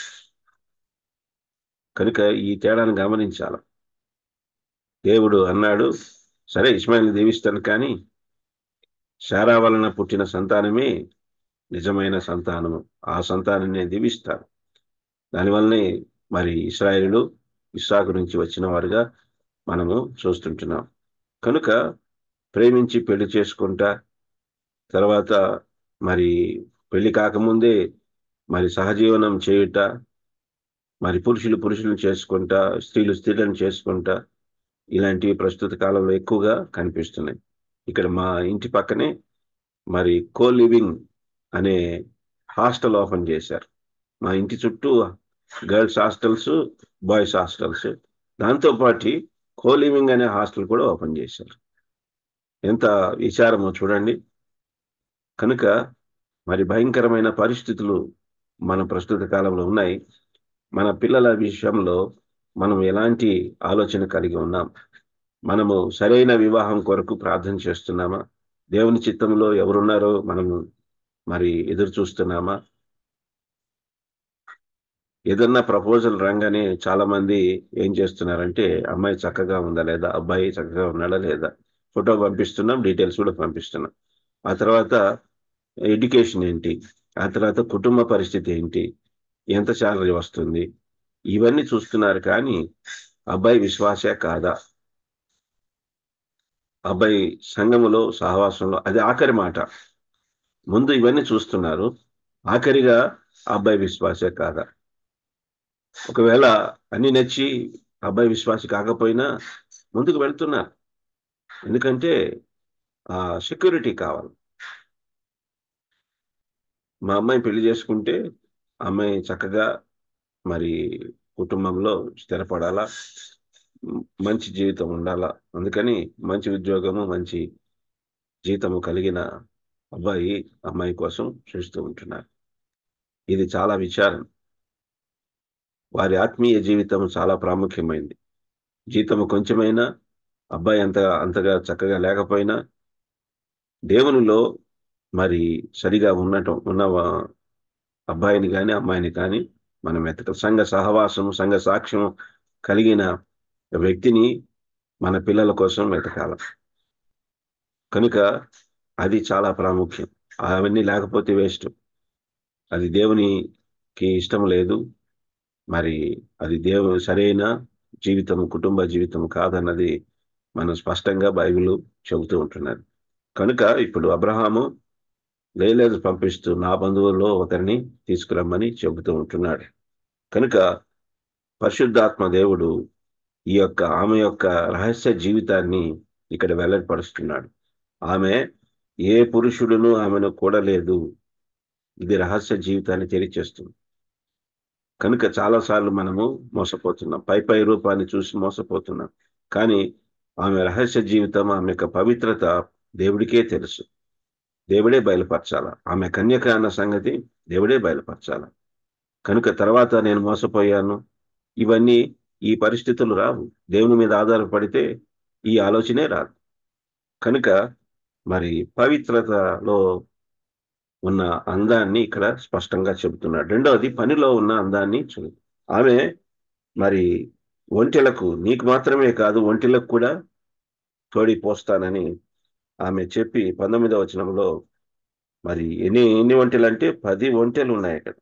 Speaker 6: కనుక ఈ తేడాను గమనించాలి దేవుడు అన్నాడు సరే ఇస్మాయిల్ని దీవిస్తాను కానీ శారా వలన పుట్టిన సంతానమే నిజమైన సంతానము ఆ సంతానం నేను దీవిస్తాను దానివల్లనే మరి ఇస్రాయేలు ఇస్సాకు నుంచి వచ్చిన వారుగా మనము చూస్తుంటున్నాం కనుక ప్రేమించి పెళ్లి చేసుకుంటా తర్వాత మరి పెళ్లి కాకముందే మరి సహజీవనం చేయుట మరి పురుషులు పురుషులను చేసుకుంటా స్త్రీలు స్త్రీలను చేసుకుంటా ఇలాంటివి ప్రస్తుత కాలంలో ఎక్కువగా కనిపిస్తున్నాయి ఇక్కడ మా ఇంటి పక్కనే మరి కో లివింగ్ అనే హాస్టల్ ఓపెన్ చేశారు మా ఇంటి చుట్టూ గర్ల్స్ హాస్టల్స్ బాయ్స్ హాస్టల్స్ దాంతో పాటు కో లివింగ్ అనే హాస్టల్ కూడా ఓపెన్ చేశారు ఎంత విచారమో చూడండి కనుక మరి భయంకరమైన పరిస్థితులు మన ప్రస్తుత కాలంలో ఉన్నాయి మన పిల్లల విషయంలో మనం ఎలాంటి ఆలోచన కలిగి ఉన్నాం మనము సరైన వివాహం కొరకు ప్రార్థన చేస్తున్నామా దేవుని చిత్తంలో ఎవరున్నారో మనము మరి ఎదురు చూస్తున్నామా ఏదన్నా ప్రపోజల్ రంగానే చాలా మంది ఏం చేస్తున్నారంటే అమ్మాయి చక్కగా ఉందా లేదా అబ్బాయి చక్కగా ఉన్నాడా లేదా ఫోటో పంపిస్తున్నాం డీటెయిల్స్ కూడా పంపిస్తున్నాం ఆ తర్వాత ఎడ్యుకేషన్ ఏంటి ఆ తర్వాత కుటుంబ పరిస్థితి ఏంటి ఎంత శాలరీ వస్తుంది ఇవన్నీ చూస్తున్నారు కానీ అబ్బాయి విశ్వాసే కాదా అబ్బాయి సంఘములో సహవాసంలో అది ఆఖరి మాట ముందు ఇవన్నీ చూస్తున్నారు ఆఖరిగా అబ్బాయి విశ్వాసే కాదా ఒకవేళ అన్ని నచ్చి అబ్బాయి విశ్వాసి కాకపోయినా ముందుకు వెళ్తున్నారు ఎందుకంటే ఆ సెక్యూరిటీ కావాలి మా అమ్మాయి పెళ్లి చేసుకుంటే అమ్మాయి చక్కగా మరి కుటుంబంలో స్థిరపడాలా మ్, మంచి జీవితం ఉండాలా అందుకని మంచి ఉద్యోగము మంచి జీతము కలిగిన అబ్బాయి అమ్మాయి కోసం చూస్తూ ఉంటున్నారు ఇది చాలా విచారం వారి ఆత్మీయ జీవితం చాలా ప్రాముఖ్యమైంది జీతము కొంచెమైనా అబ్బాయి అంత అంతగా చక్కగా లేకపోయినా దేవునిలో మరి సరిగా ఉండటం ఉన్న వా- అబ్బాయిని కానీ అమ్మాయిని కానీ మనం ఎతక సంఘ సహవాసము సంఘ సాక్ష్యం కలిగిన వ్యక్తిని మన పిల్లల కోసం వెతకాల కనుక అది చాలా ప్రాముఖ్యం అవన్నీ లేకపోతే వేస్ట్ అది దేవునికి ఇష్టం లేదు మరి అది దేవు సరైన జీవితం కుటుంబ జీవితం కాదన్నది మనం స్పష్టంగా బైబిల్ చెబుతూ ఉంటున్నారు కనుక ఇప్పుడు అబ్రహాము లేలేదు పంపిస్తూ నా బంధువుల్లో ఒకరిని తీసుకురమ్మని చెబుతూ ఉంటున్నాడు కనుక పరిశుద్ధాత్మ దేవుడు ఈ యొక్క ఆమె యొక్క రహస్య జీవితాన్ని ఇక్కడ వెల్లడిపరుస్తున్నాడు ఆమె ఏ పురుషుడును ఆమెను కూడలేదు ఇది రహస్య జీవితాన్ని తెలియచేస్తుంది కనుక చాలాసార్లు మనము మోసపోతున్నాం పై పై రూపాన్ని చూసి మోసపోతున్నాం కానీ ఆమె రహస్య జీవితం ఆమె యొక్క పవిత్రత దేవుడికే తెలుసు దేవుడే బయలుపరచాల ఆమె కన్యక అన్న సంగతి దేవుడే బయలుపరచాల కనుక తర్వాత నేను మోసపోయాను ఇవన్నీ ఈ పరిస్థితులు రావు దేవుని మీద ఆధారపడితే ఈ ఆలోచనే రాదు కనుక మరి పవిత్రతలో ఉన్న అందాన్ని ఇక్కడ స్పష్టంగా చెబుతున్నాడు రెండవది పనిలో ఉన్న అందాన్ని చూడు ఆమె మరి ఒంటెలకు నీకు మాత్రమే కాదు ఒంటెలకు కూడా తోడి పోస్తానని ఆమె చెప్పి పంతొమ్మిదవ వచనంలో మరి ఎన్ని ఎన్ని ఒంటెలు అంటే పది ఒంటెలు ఉన్నాయి ఇక్కడ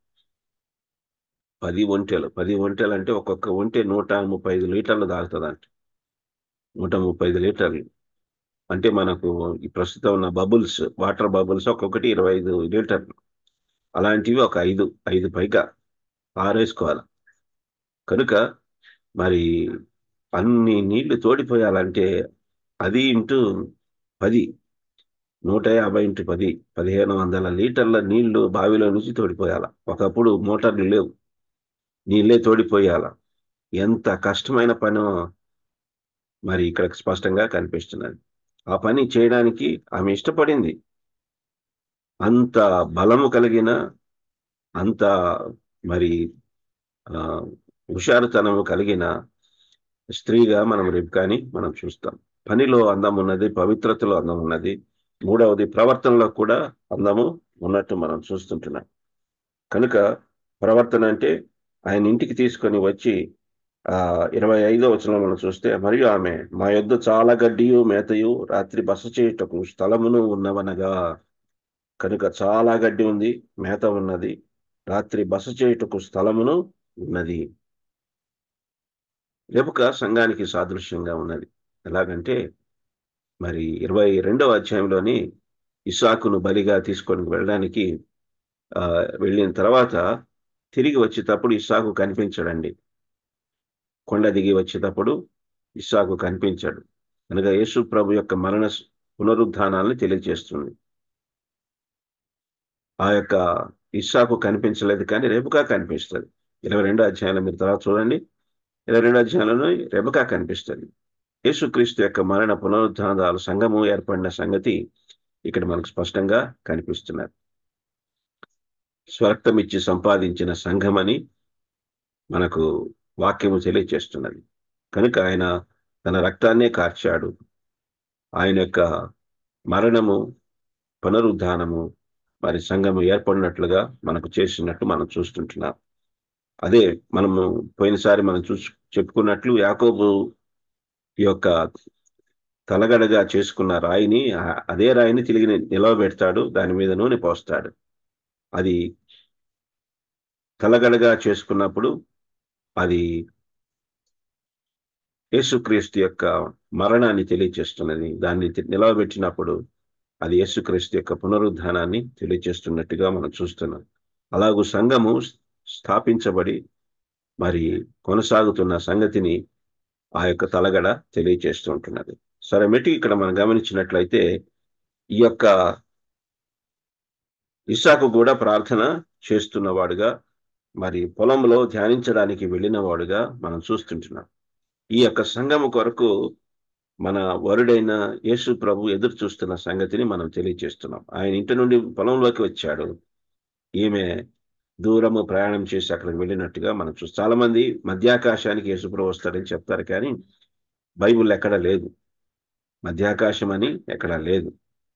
Speaker 6: పది ఒంటెలు పది ఒంటెలు అంటే ఒక్కొక్క ఒంటె నూట ముప్పై ఐదు లీటర్లు తాగుతుందంట నూట ముప్పై ఐదు లీటర్లు అంటే మనకు ఈ ప్రస్తుతం ఉన్న బబుల్స్ వాటర్ బబుల్స్ ఒక్కొక్కటి ఇరవై ఐదు లీటర్లు అలాంటివి ఒక ఐదు ఐదు పైగా ఆరేసుకోవాలి కనుక మరి అన్ని నీళ్లు తోడిపోయాలంటే అది ఇంటూ పది నూట యాభై ఇంటూ పది పదిహేను వందల లీటర్ల నీళ్లు బావిలో నుంచి తోడిపోయాల ఒకప్పుడు మోటార్లు లేవు నీళ్ళే తోడిపోయాల ఎంత కష్టమైన పనో మరి ఇక్కడ స్పష్టంగా కనిపిస్తున్నది ఆ పని చేయడానికి ఆమె ఇష్టపడింది అంత బలము కలిగిన అంత మరి ఆ హుషారుతనము కలిగిన స్త్రీగా మనం రేపు కానీ మనం చూస్తాం పనిలో అందం ఉన్నది పవిత్రతలో అందం ఉన్నది మూడవది ప్రవర్తనలో కూడా అందము ఉన్నట్టు మనం చూస్తుంటున్నాం కనుక ప్రవర్తన అంటే ఆయన ఇంటికి తీసుకొని వచ్చి ఆ ఇరవై ఐదో వచనం మనం చూస్తే మరియు ఆమె మా యొద్ద చాలా గడ్డియు మేతయు రాత్రి బస చేయుటకు స్థలమును ఉన్నవనగా కనుక చాలా గడ్డి ఉంది మేత ఉన్నది రాత్రి బస చేయుటకు స్థలమును ఉన్నది రెబుక సంఘానికి సాదృశ్యంగా ఉన్నది ఎలాగంటే మరి ఇరవై రెండవ అధ్యాయంలోని ఇసాకును బలిగా తీసుకొని వెళ్ళడానికి ఆ వెళ్ళిన తర్వాత తిరిగి వచ్చేటప్పుడు ఇస్సాకు కనిపించడండి కొండ దిగి వచ్చేటప్పుడు ఇస్సాకు కనిపించాడు అనగా యేసు ప్రభు యొక్క మరణ పునరుద్ధానాన్ని తెలియజేస్తుంది ఆ యొక్క ఇస్సాకు కనిపించలేదు కానీ రేపుగా కనిపిస్తుంది ఇరవై రెండో అధ్యాయంలో మీరు తర్వాత చూడండి ఇరవై రెండో అధ్యాయంలో రేపుగా కనిపిస్తుంది యేసుక్రీస్తు యొక్క మరణ పునరుద్ధానాలు సంఘము ఏర్పడిన సంగతి ఇక్కడ మనకు స్పష్టంగా కనిపిస్తున్నారు స్వరక్తం ఇచ్చి సంపాదించిన సంఘమని మనకు వాక్యము తెలియచేస్తున్నది కనుక ఆయన తన రక్తాన్నే కార్చాడు ఆయన యొక్క మరణము పునరుద్ధానము మరి సంఘము ఏర్పడినట్లుగా మనకు చేసినట్టు మనం చూస్తుంటున్నాం అదే మనము పోయినసారి మనం చూసి చెప్పుకున్నట్లు యాకోబు ఈ యొక్క తలగడగా చేసుకున్న రాయిని ఆ- అదే రాయిని తిరిగి నిలవబెడతాడు దాని మీద నూనె పోస్తాడు అది తలగడగా చేసుకున్నప్పుడు అది యేసుక్రీస్తు యొక్క మరణాన్ని తెలియచేస్తున్నది దాన్ని తి- నిలవబెట్టినప్పుడు అది యేసుక్రీస్తు యొక్క పునరుద్ధానాన్ని తెలియచేస్తున్నట్టుగా మనం చూస్తున్నాం అలాగూ సంఘము స్థాపించబడి మరి కొనసాగుతున్న సంగతిని ఆ యొక్క తలగడ తెలియచేస్తూ ఉంటున్నది సరే మెట్టి ఇక్కడ మనం గమనించినట్లయితే ఈ యొక్క ఇస్సాకు కూడా ప్రార్థన చేస్తున్నవాడుగా మరి పొలంలో ధ్యానించడానికి వెళ్ళిన వాడుగా మనం చూస్తుంటున్నాం ఈ యొక్క సంఘము కొరకు మన వరుడైన యేసు ప్రభు ఎదురు చూస్తున్న సంగతిని మనం తెలియజేస్తున్నాం ఆయన ఇంటి నుండి పొలంలోకి వచ్చాడు ఈమె దూరము ప్రయాణం చేసి అక్కడికి వెళ్ళినట్టుగా మనం చూస్తాం చాలా మంది మధ్యాకాశానికి యేసుప్రభు వస్తాడని చెప్తారు కానీ బైబిల్ ఎక్కడ లేదు మధ్యాకాశం అని ఎక్కడ లేదు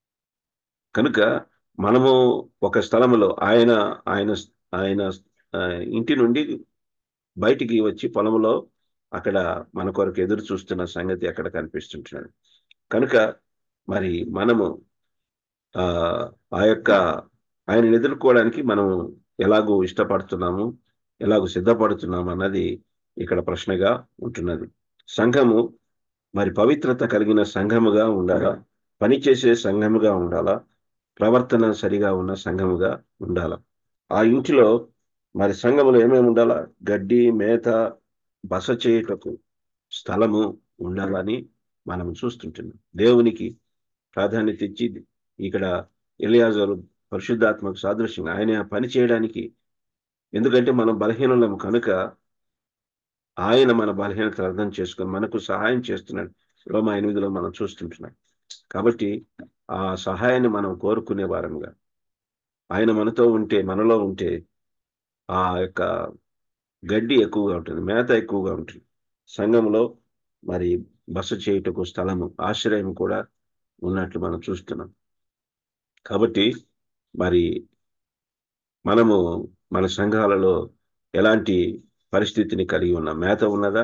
Speaker 6: కనుక మనము ఒక స్థలములో ఆయన ఆయన ఆయన ఆ, ఇంటి నుండి బయటికి వచ్చి పొలంలో అక్కడ మన కొరకు ఎదురు చూస్తున్న సంగతి అక్కడ కనిపిస్తుంటున్నది కనుక మరి మనము ఆ ఆ యొక్క ఆయన ఎదుర్కోవడానికి మనం ఎలాగూ ఇష్టపడుతున్నాము ఎలాగూ సిద్ధపడుతున్నాము అన్నది ఇక్కడ ప్రశ్నగా ఉంటున్నది సంఘము మరి పవిత్రత కలిగిన సంఘముగా ఉండాలా పనిచేసే సంఘముగా ఉండాలా ప్రవర్తన సరిగా ఉన్న సంఘముగా ఉండాలా ఆ ఇంటిలో మరి సంఘములో ఏమేమి ఉండాలా గడ్డి మేత బస చేయుటకు స్థలము ఉండాలని మనం చూస్తుంటున్నాం దేవునికి ప్రాధాన్యత ఇచ్చి ఇక్కడ ఎలియాజరు పరిశుద్ధాత్మకు సాదృశ్యంగా ఆయన పని చేయడానికి ఎందుకంటే మనం బలహీనలము కనుక ఆయన మన బలహీనత అర్థం చేసుకొని మనకు సహాయం చేస్తున్నాడు రోమా ఎనిమిదిలో మనం చూస్తుంటున్నాం కాబట్టి ఆ సహాయాన్ని మనం కోరుకునే వారముగా ఆయన మనతో ఉంటే మనలో ఉంటే ఆ యొక్క గడ్డి ఎక్కువగా ఉంటుంది మేత ఎక్కువగా ఉంటుంది సంఘంలో మరి బస చేయుటకు స్థలము ఆశ్రయం కూడా ఉన్నట్లు మనం చూస్తున్నాం కాబట్టి మరి మనము మన సంఘాలలో ఎలాంటి పరిస్థితిని కలిగి ఉన్నాం మేత ఉన్నదా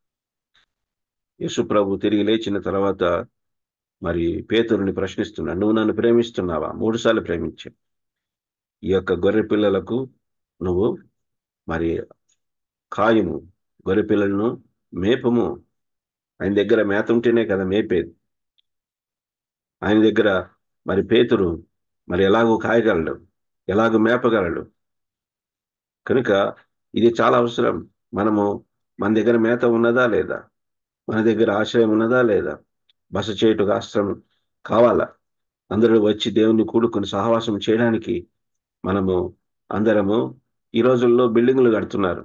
Speaker 6: యేసు ప్రభు తిరిగి లేచిన తర్వాత మరి పేతురుని ప్రశ్నిస్తున్నాడు నువ్వు నన్ను ప్రేమిస్తున్నావా మూడు సార్లు ప్రేమించావు ఈ యొక్క గొర్రె పిల్లలకు నువ్వు మరి కాయము గొర్రె పిల్లలను మేపము ఆయన దగ్గర మేత ఉంటేనే కదా మేపేది ఆయన దగ్గర మరి పేతురు మరి ఎలాగో కాయగలడు ఎలాగో మేపగలడు కనుక ఇది చాలా అవసరం మనము మన దగ్గర మేత ఉన్నదా లేదా మన దగ్గర ఆశ్రయం ఉన్నదా లేదా బస చేయుటకు ఆశ్రయం కావాలా అందరూ వచ్చి దేవుని కూడుకుని సహవాసం చేయడానికి మనము అందరము ఈ రోజుల్లో బిల్డింగులు కడుతున్నారు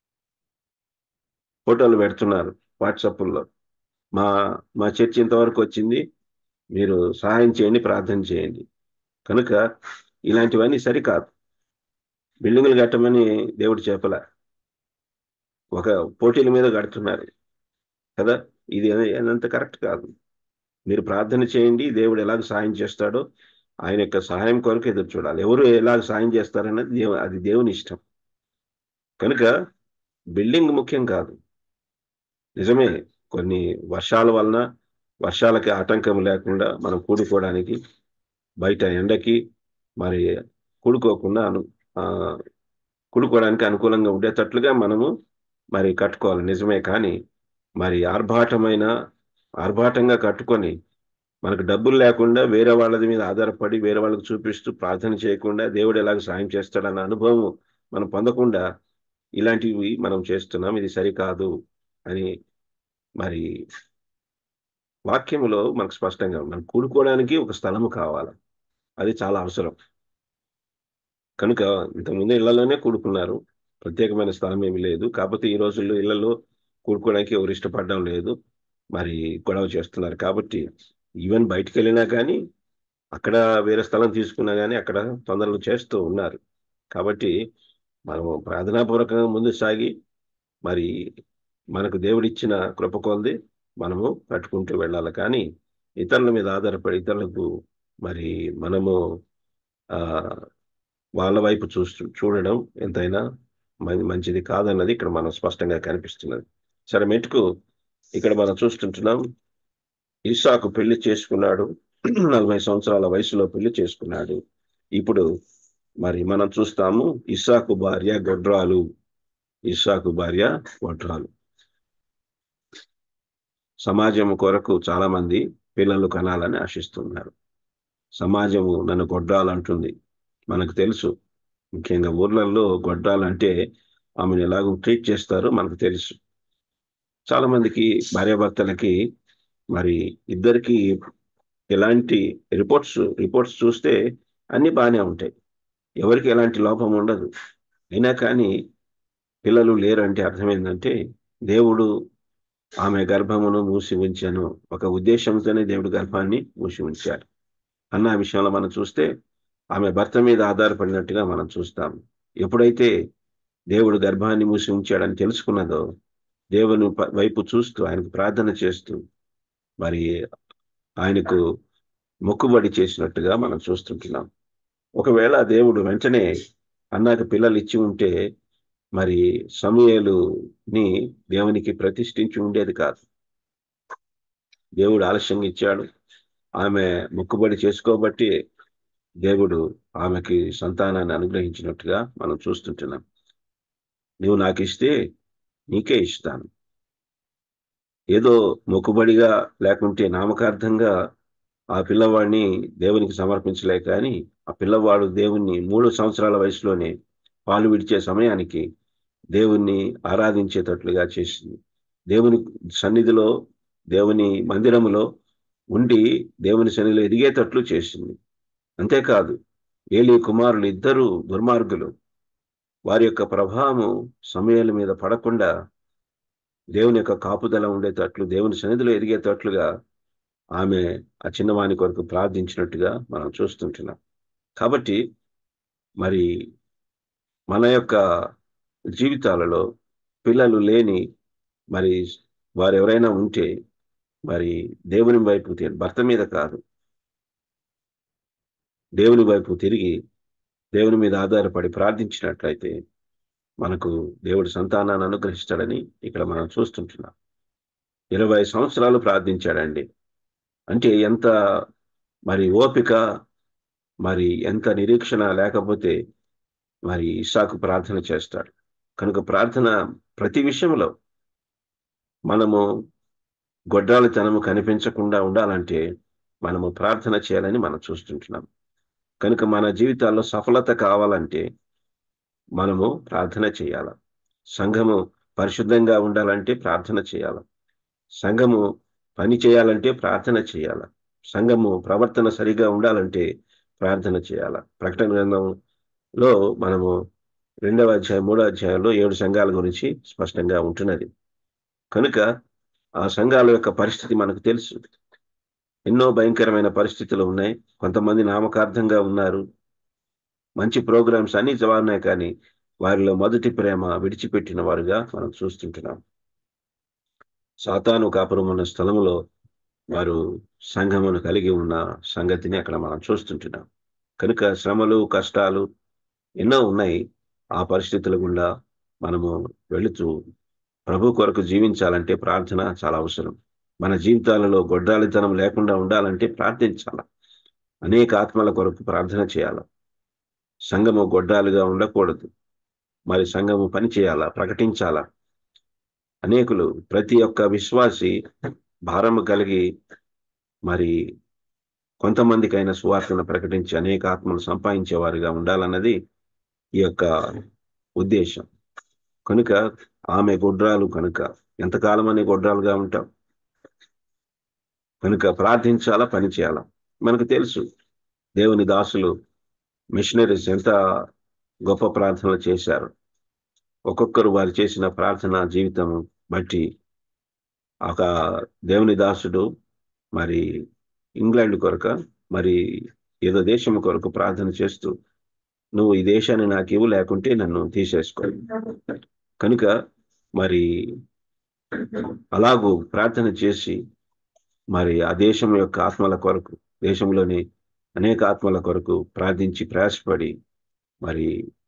Speaker 6: ఫోటోలు పెడుతున్నారు వాట్సాప్లో మా మా చర్చి ఇంతవరకు వచ్చింది మీరు సహాయం చేయండి ప్రార్థన చేయండి కనుక ఇలాంటివన్నీ సరికాదు బిల్డింగులు కట్టమని దేవుడు చెప్పల ఒక పోటీల మీద కడుతున్నారు కదా ఇది అదంత కరెక్ట్ కాదు మీరు ప్రార్థన చేయండి దేవుడు ఎలాగ సహాయం చేస్తాడో ఆయన యొక్క సహాయం కొరకు ఎదురు చూడాలి ఎవరు ఎలాగ సహాయం చేస్తారన్నది దేవు అది దేవుని ఇష్టం కనుక బిల్డింగ్ ముఖ్యం కాదు నిజమే కొన్ని వర్షాల వలన వర్షాలకి ఆటంకం లేకుండా మనం కూడుకోవడానికి బయట ఎండకి మరి కూడుకోకుండా అను ఆ, కూడుకోవడానికి అనుకూలంగా ఉండేటట్లుగా మనము మరి కట్టుకోవాలి నిజమే కానీ మరి ఆర్భాటమైన ఆర్భాటంగా కట్టుకొని మనకు డబ్బులు లేకుండా వేరే వాళ్ళది మీద ఆధారపడి వేరే వాళ్ళకి చూపిస్తూ ప్రార్థన చేయకుండా దేవుడు ఎలాగ సాయం చేస్తాడన్న అనుభవం మనం పొందకుండా ఇలాంటివి మనం చేస్తున్నాం ఇది సరికాదు అని మరి వాక్యములో మనకు స్పష్టంగా ఉంది. మనం కూడుకోవడానికి ఒక స్థలము కావాలి అది చాలా అవసరం కనుక ఇంతకుముందు ఇళ్లలోనే కూడుకున్నారు ప్రత్యేకమైన స్థలం ఏమి లేదు కాకపోతే ఈ రోజుల్లో ఇళ్లలో కూడుకోవడానికి ఎవరు ఇష్టపడడం లేదు మరి గొడవ చేస్తున్నారు కాబట్టి ఈవెన్ బయటికి వెళ్ళినా కానీ అక్కడ వేరే స్థలం తీసుకున్నా కానీ అక్కడ తొందరలు చేస్తూ ఉన్నారు కాబట్టి మనము ప్రార్థనాపూర్వకంగా ముందు సాగి మరి మనకు దేవుడిచ్చిన కృప కొలది మనము కట్టుకుంటూ వెళ్ళాలి కానీ ఇతరుల మీద ఆధారపడి ఇతరులకు మరి మనము ఆ వాళ్ళ వైపు చూస్తూ చూడడం ఎంతైనా మం- మంచిది కాదన్నది ఇక్కడ మనం స్పష్టంగా కనిపిస్తున్నది సరే మెట్టుకు ఇక్కడ మనం చూస్తుంటున్నాం ఇస్సాకు పెళ్లి చేసుకున్నాడు నలభై సంవత్సరాల వయసులో పెళ్లి చేసుకున్నాడు ఇప్పుడు మరి మనం చూస్తాము ఇస్సాకు భార్య గొడ్రాలు ఇస్సాకు భార్య గొడ్రాలు సమాజం కొరకు చాలా మంది పిల్లలు కనాలని ఆశిస్తున్నారు సమాజము నన్ను గొడ్రాలంటుంది మనకు తెలుసు ముఖ్యంగా ఊర్లలో గొడ్రాలంటే ఆమెను ఎలాగో ట్రీట్ చేస్తారో మనకు తెలుసు చాలా మందికి భార్యాభర్తలకి మరి ఇద్దరికి ఎలాంటి రిపోర్ట్స్ రిపోర్ట్స్ చూస్తే అన్ని బాగానే ఉంటాయి ఎవరికి ఎలాంటి లోపం ఉండదు అయినా కానీ పిల్లలు లేరు అంటే అర్థం ఏంటంటే దేవుడు ఆమె గర్భమును మూసి ఉంచాను ఒక ఉద్దేశంతోనే దేవుడు గర్భాన్ని మూసి ఉంచాడు అన్న విషయంలో మనం చూస్తే ఆమె భర్త మీద ఆధారపడినట్టుగా మనం చూస్తాం ఎప్పుడైతే దేవుడు గర్భాన్ని మూసి ఉంచాడని తెలుసుకున్నదో దేవుని ప- వైపు చూస్తూ ఆయనకు ప్రార్థన చేస్తూ మరి ఆయనకు మొక్కుబడి చేసినట్టుగా మనం చూస్తుంటున్నాం ఒకవేళ దేవుడు వెంటనే అన్నాకు పిల్లలు ఇచ్చి ఉంటే మరి సమయలుని దేవునికి ప్రతిష్ఠించి ఉండేది కాదు దేవుడు ఆలస్యంగా ఇచ్చాడు ఆమె మొక్కుబడి చేసుకోబట్టి దేవుడు ఆమెకి సంతానాన్ని అనుగ్రహించినట్టుగా మనం చూస్తుంటున్నాం నువ్వు నాకు ఇస్తే నీకే ఇస్తాను ఏదో మొక్కుబడిగా లేకుంటే నామకార్థంగా ఆ పిల్లవాడిని దేవునికి సమర్పించలే కానీ ఆ పిల్లవాడు దేవుణ్ణి మూడు సంవత్సరాల వయసులోనే పాలు విడిచే సమయానికి దేవుణ్ణి ఆరాధించేటట్లుగా చేసింది దేవుని సన్నిధిలో దేవుని మందిరములో ఉండి దేవుని సన్నిధిలో ఎదిగేటట్లు చేసింది అంతేకాదు ఏలి కుమారులు ఇద్దరు దుర్మార్గులు వారి యొక్క ప్రభావము సమయాల మీద పడకుండా దేవుని యొక్క కాపుదల ఉండేటట్లు దేవుని సన్నిధిలో ఎదిగేటట్లుగా ఆమె ఆ చిన్నవాని కొరకు ప్రార్థించినట్టుగా మనం చూస్తుంటున్నాం కాబట్టి మరి మన యొక్క జీవితాలలో పిల్లలు లేని మరి వారు ఎవరైనా ఉంటే మరి దేవుని వైపు తి- భర్త మీద కాదు దేవుని వైపు తిరిగి దేవుని మీద ఆధారపడి ప్రార్థించినట్లయితే మనకు దేవుడు సంతానాన్ని అనుగ్రహిస్తాడని ఇక్కడ మనం చూస్తుంటున్నాం ఇరవై సంవత్సరాలు ప్రార్థించాడండి అంటే ఎంత మరి ఓపిక మరి ఎంత నిరీక్షణ లేకపోతే మరి ఇసాకు ప్రార్థన చేస్తాడు కనుక ప్రార్థన ప్రతి విషయంలో మనము గొడ్రాలితనము కనిపించకుండా ఉండాలంటే మనము ప్రార్థన చేయాలని మనం చూస్తుంటున్నాం కనుక మన జీవితాల్లో సఫలత కావాలంటే మనము ప్రార్థన చేయాల సంఘము పరిశుద్ధంగా ఉండాలంటే ప్రార్థన చేయాల సంఘము పని చేయాలంటే ప్రార్థన చేయాల సంఘము ప్రవర్తన సరిగా ఉండాలంటే ప్రార్థన చేయాల ప్రకటన గ్రంథంలో మనము రెండవ అధ్యాయం మూడవ అధ్యాయంలో ఏడు సంఘాల గురించి స్పష్టంగా ఉంటున్నది కనుక ఆ సంఘాల యొక్క పరిస్థితి మనకు తెలుసు ఎన్నో భయంకరమైన పరిస్థితులు ఉన్నాయి కొంతమంది నామకార్థంగా ఉన్నారు మంచి ప్రోగ్రామ్స్ అన్ని జవాన్నాయి కానీ వారిలో మొదటి ప్రేమ విడిచిపెట్టిన వారుగా మనం చూస్తుంటున్నాం సాతాను కాపురం ఉన్న స్థలంలో వారు సంఘమును కలిగి ఉన్న సంగతిని అక్కడ మనం చూస్తుంటున్నాం కనుక శ్రమలు కష్టాలు ఎన్నో ఉన్నాయి ఆ పరిస్థితుల గుండా మనము వెళుతూ ప్రభు కొరకు జీవించాలంటే ప్రార్థన చాలా అవసరం మన జీవితాలలో గొడ్రాలితనం లేకుండా ఉండాలంటే ప్రార్థించాల అనేక ఆత్మల కొరకు ప్రార్థన చేయాల సంఘము గొడ్రాలుగా ఉండకూడదు మరి సంఘము పని చేయాలా ప్రకటించాలా అనేకులు ప్రతి ఒక్క విశ్వాసి భారము కలిగి మరి కొంతమందికైనా సువార్తను ప్రకటించి అనేక ఆత్మలు సంపాదించేవారుగా ఉండాలన్నది ఈ యొక్క ఉద్దేశం కనుక ఆమె గొడ్రాలు కనుక ఎంతకాలం అని గొడ్రాలుగా ఉంటాం కనుక ప్రార్థించాలా పని చేయాలా మనకు తెలుసు దేవుని దాసులు మిషనరీస్ ఎంత గొప్ప ప్రార్థనలు చేశారు ఒక్కొక్కరు వారు చేసిన ప్రార్థన జీవితం బట్టి ఒక దేవుని దాసుడు మరి ఇంగ్లాండ్ కొరక మరి ఏదో దేశం కొరకు ప్రార్థన చేస్తూ నువ్వు ఈ దేశాన్ని నాకు ఇవ్వు లేకుంటే నన్ను తీసేసుకో కనుక మరి అలాగూ ప్రార్థన చేసి మరి ఆ దేశం యొక్క ఆత్మల కొరకు దేశంలోని అనేక ఆత్మల కొరకు ప్రార్థించి ప్రయాసపడి మరి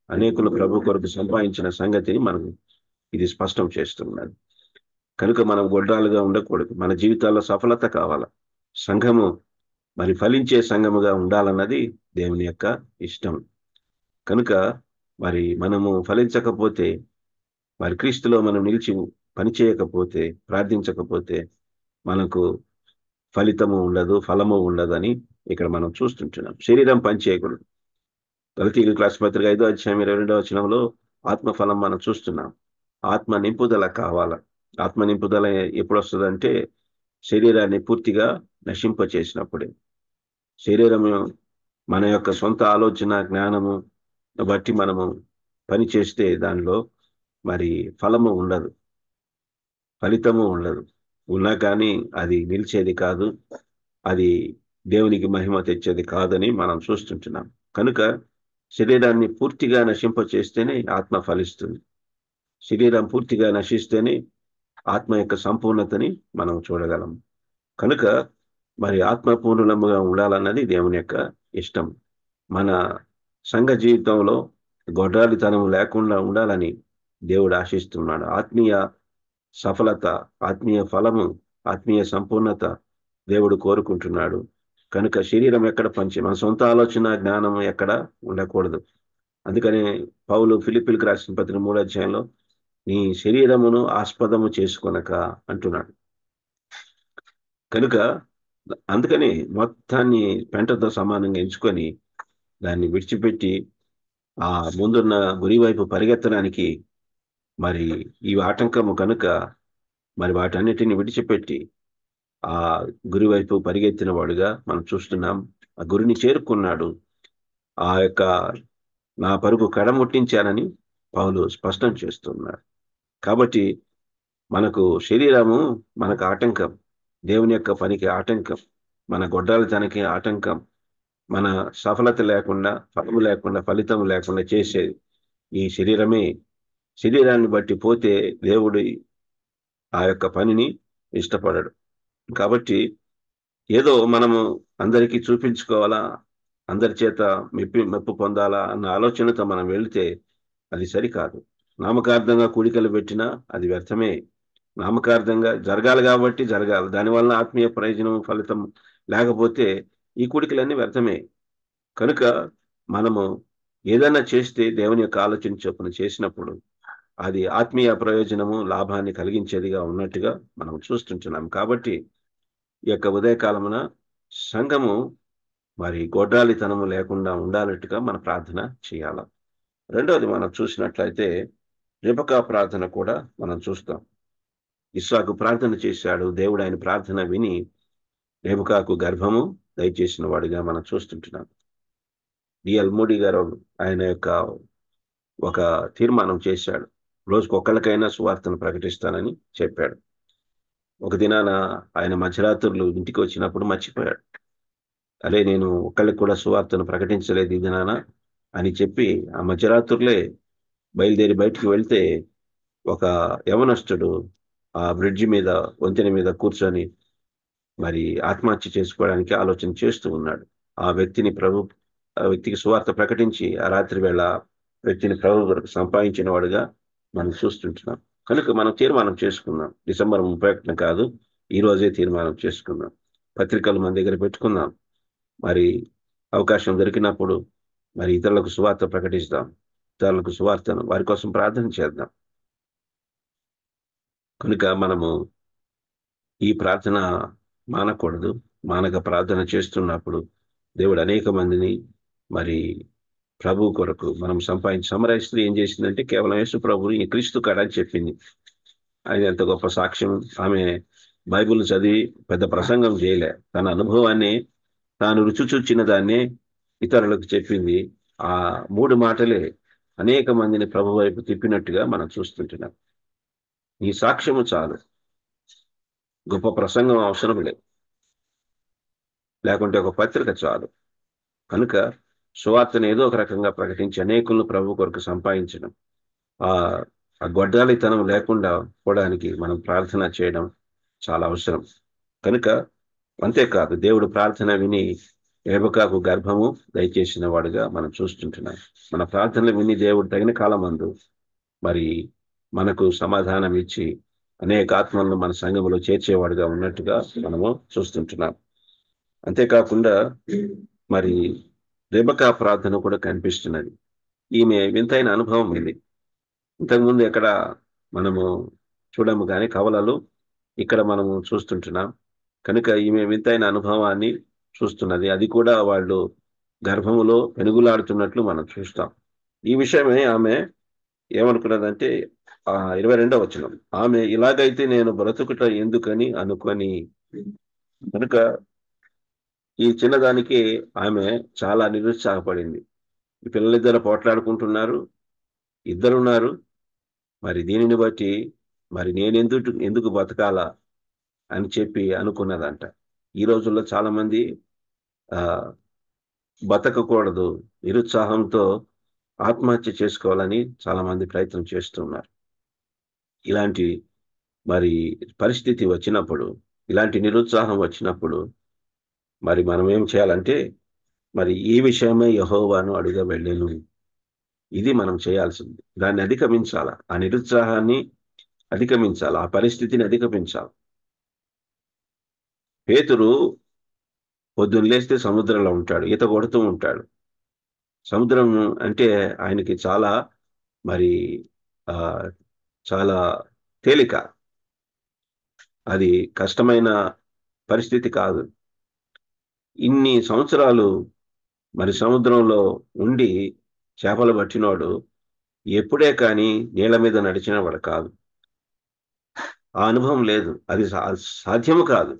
Speaker 6: అనేకులు ప్రభు కొరకు సంపాదించిన సంగతిని మనకు ఇది స్పష్టం చేస్తున్నది కనుక మనం గొడ్రాలుగా ఉండకూడదు మన జీవితాల్లో సఫలత కావాల సంఘము మరి ఫలించే సంఘముగా ఉండాలన్నది దేవుని యొక్క ఇష్టం కనుక మరి మనము ఫలించకపోతే మరి క్రీస్తులో మనం నిలిచి పని చేయకపోతే ప్రార్థించకపోతే మనకు ఫలితము ఉండదు ఫలము ఉండదని ఇక్కడ మనం చూస్తుంటున్నాం శరీరం పని చేయకూడదు గలతీలు క్లాస్ పత్రిక ఐదో అధ్యాయం ఇరవై రెండవ వచనంలో ఆత్మఫలం మనం చూస్తున్నాం ఆత్మ నింపుదల కావాల ఆత్మ నింపుదల ఎప్పుడు వస్తుందంటే శరీరాన్ని పూర్తిగా నశింప చేసినప్పుడే శరీరము మన యొక్క సొంత ఆలోచన జ్ఞానము బట్టి మనము పని చేస్తే దానిలో మరి ఫలము ఉండదు ఫలితము ఉండదు ఉన్నా కానీ అది నిలిచేది కాదు అది దేవునికి మహిమ తెచ్చేది కాదని మనం చూస్తుంటున్నాం కనుక శరీరాన్ని పూర్తిగా నశింప చేస్తేనే ఆత్మ ఫలిస్తుంది శరీరం పూర్తిగా నశిస్తేనే ఆత్మ యొక్క సంపూర్ణతని మనం చూడగలం కనుక మరి ఆత్మపూర్ణముగా ఉండాలన్నది దేవుని యొక్క ఇష్టం మన సంఘ జీవితంలో గొడ్రాలితనం లేకుండా ఉండాలని దేవుడు ఆశిస్తున్నాడు ఆత్మీయ సఫలత ఆత్మీయ ఫలము ఆత్మీయ సంపూర్ణత దేవుడు కోరుకుంటున్నాడు కనుక శరీరం ఎక్కడ పంచి మన సొంత ఆలోచన జ్ఞానం ఎక్కడ ఉండకూడదు అందుకనే పౌలు ఫిలిపిల్కి రాసిన పత్రిక మూడో అధ్యాయంలో నీ శరీరమును ఆస్పదము చేసుకొనక అంటున్నాడు కనుక అందుకని మొత్తాన్ని పెంటతో సమానంగా ఎంచుకొని దాన్ని విడిచిపెట్టి ఆ ముందున్న గురి వైపు పరిగెత్తడానికి మరి ఈ ఆటంకము కనుక మరి వాటన్నిటిని విడిచిపెట్టి ఆ గురి వైపు పరిగెత్తిన వాడుగా మనం చూస్తున్నాం ఆ గురిని చేరుకున్నాడు ఆ యొక్క నా పరుగు కడముట్టించానని పౌలు స్పష్టం చేస్తున్నాడు కాబట్టి మనకు శరీరము మనకు ఆటంకం దేవుని యొక్క పనికి ఆటంకం మన గొడ్రాలతనకి ఆటంకం మన సఫలత లేకుండా ఫలము లేకుండా ఫలితం లేకుండా చేసేది ఈ శరీరమే శరీరాన్ని బట్టి పోతే దేవుడి ఆ యొక్క పనిని ఇష్టపడడు కాబట్టి ఏదో మనము అందరికీ చూపించుకోవాలా అందరి చేత మెప్పి మెప్పు పొందాలా అన్న ఆలోచనతో మనం వెళితే అది సరికాదు నామకార్థంగా కూడికలు పెట్టినా అది వ్యర్థమే నామకార్థంగా జరగాలి కాబట్టి జరగాలి దానివల్ల ఆత్మీయ ప్రయోజనం ఫలితం లేకపోతే ఈ కూడికలన్నీ వ్యర్థమే కనుక మనము ఏదైనా చేస్తే దేవుని యొక్క ఆలోచన చొప్పున చేసినప్పుడు అది ఆత్మీయ ప్రయోజనము లాభాన్ని కలిగించేదిగా ఉన్నట్టుగా మనం చూస్తుంటున్నాం కాబట్టి ఈ యొక్క ఉదయకాలమున సంఘము మరి గొడ్రాలితనము లేకుండా ఉండాలట్టుగా మన ప్రార్థన చేయాల రెండవది మనం చూసినట్లయితే రిపకా ప్రార్థన కూడా మనం చూస్తాం ఇస్సాకు ప్రార్థన చేశాడు దేవుడు ఆయన ప్రార్థన విని రేబుకాకు గర్భము దయచేసిన వాడిగా మనం చూస్తుంటున్నాం డిఎల్ మోడీ గారు ఆయన యొక్క ఒక తీర్మానం చేశాడు రోజుకు ఒక్కళ్ళకైనా సువార్తను ప్రకటిస్తానని చెప్పాడు ఒక దినాన ఆయన మధ్యరాత్రులు ఇంటికి వచ్చినప్పుడు మర్చిపోయాడు అరే నేను ఒక్కళ్ళకి కూడా సువార్తను ప్రకటించలేదు ఈ దినాన అని చెప్పి ఆ మధ్యరాత్రులే బయలుదేరి బయటికి వెళ్తే ఒక యవనస్తుడు ఆ బ్రిడ్జి మీద వంతెన మీద కూర్చొని మరి ఆత్మహత్య చేసుకోవడానికి ఆలోచన చేస్తూ ఉన్నాడు ఆ వ్యక్తిని ప్రభు ఆ వ్యక్తికి సువార్త ప్రకటించి ఆ రాత్రి వేళ వ్యక్తిని ప్రభు కొరకు సంపాదించిన వాడుగా మనం చూస్తుంటున్నాం కనుక మనం తీర్మానం చేసుకుందాం డిసెంబర్ ముప్పై ఒకటిన కాదు ఈ రోజే తీర్మానం చేసుకుందాం పత్రికలు మన దగ్గర పెట్టుకుందాం మరి అవకాశం దొరికినప్పుడు మరి ఇతరులకు సువార్త ప్రకటిస్తాం ఇతరులకు సువార్తను వారి కోసం ప్రార్థన చేద్దాం కనుక మనము ఈ ప్రార్థన మానకూడదు మానక ప్రార్థన చేస్తున్నప్పుడు దేవుడు అనేక మందిని మరి ప్రభు కొరకు మనం సంపాదించి సమరస్త్రీ ఏం చేసిందంటే కేవలం యేసు ప్రభుని ఈ క్రీస్తు కాడ అని చెప్పింది అది ఎంత గొప్ప సాక్ష్యం ఆమె బైబిల్ చదివి పెద్ద ప్రసంగం చేయలే తన అనుభవాన్ని తాను రుచి చూచిన దాన్ని ఇతరులకు చెప్పింది ఆ మూడు మాటలే అనేక మందిని ప్రభు వైపు తిప్పినట్టుగా మనం చూస్తుంటున్నాం ఈ సాక్ష్యము చాలు గొప్ప ప్రసంగం అవసరం లేదు లేకుంటే ఒక పత్రిక చాలు కనుక సువార్తను ఏదో ఒక రకంగా ప్రకటించి అనేకులను ప్రభు కొరకు సంపాదించడం ఆ ఆ గొడ్డాలితనం లేకుండా పోవడానికి మనం ప్రార్థన చేయడం చాలా అవసరం కనుక అంతేకాదు దేవుడు ప్రార్థన విని రేబకాకు గర్భము దయచేసిన వాడుగా మనం చూస్తుంటున్నాం మన ప్రార్థనలు విని దేవుడు తగిన కాలమందు మరి మనకు సమాధానం ఇచ్చి అనేక ఆత్మలను మన సంఘంలో చేర్చేవాడుగా ఉన్నట్టుగా మనము చూస్తుంటున్నాం అంతేకాకుండా మరి రేబకా ప్రార్థన కూడా కనిపిస్తున్నది ఈమె వింతైన అనుభవం ఇది ఇంతకుముందు ఎక్కడ మనము చూడము కానీ కవలలు ఇక్కడ మనము చూస్తుంటున్నాం కనుక ఈమె వింతైన అనుభవాన్ని చూస్తున్నది అది కూడా వాళ్ళు గర్భములో పెనుగులాడుతున్నట్లు మనం చూస్తాం ఈ విషయమే ఆమె ఏమనుకున్నదంటే ఆ ఇరవై రెండవ వచనం ఆమె ఇలాగైతే నేను బ్రతుకుట ఎందుకని అనుకొని కనుక ఈ చిన్నదానికి ఆమె చాలా నిరుత్సాహపడింది ఈ పిల్లలిద్దరు పోట్లాడుకుంటున్నారు ఇద్దరున్నారు మరి దీనిని బట్టి మరి నేను ఎందుకు ఎందుకు బతకాలా అని చెప్పి అనుకున్నదంట ఈ రోజుల్లో చాలా మంది ఆ బతకకూడదు నిరుత్సాహంతో ఆత్మహత్య చేసుకోవాలని చాలా మంది ప్రయత్నం చేస్తున్నారు ఇలాంటి మరి పరిస్థితి వచ్చినప్పుడు ఇలాంటి నిరుత్సాహం వచ్చినప్పుడు మరి మనం ఏం చేయాలంటే మరి ఈ విషయమే యహోవాను అడుగ వెళ్ళాను ఇది మనం చేయాల్సింది దాన్ని అధిగమించాల ఆ నిరుత్సాహాన్ని అధిగమించాలి ఆ పరిస్థితిని అధిగమించాలి పేతురు పొద్దున్న లేస్తే సముద్రంలో ఉంటాడు ఈత కొడుతూ ఉంటాడు సముద్రం అంటే ఆయనకి చాలా మరి ఆ చాలా తేలిక అది కష్టమైన పరిస్థితి కాదు ఇన్ని సంవత్సరాలు మరి సముద్రంలో ఉండి చేపలు పట్టినోడు ఎప్పుడే కానీ నీళ్ళ మీద నడిచిన వాడు కాదు ఆ అనుభవం లేదు అది సాధ్యము కాదు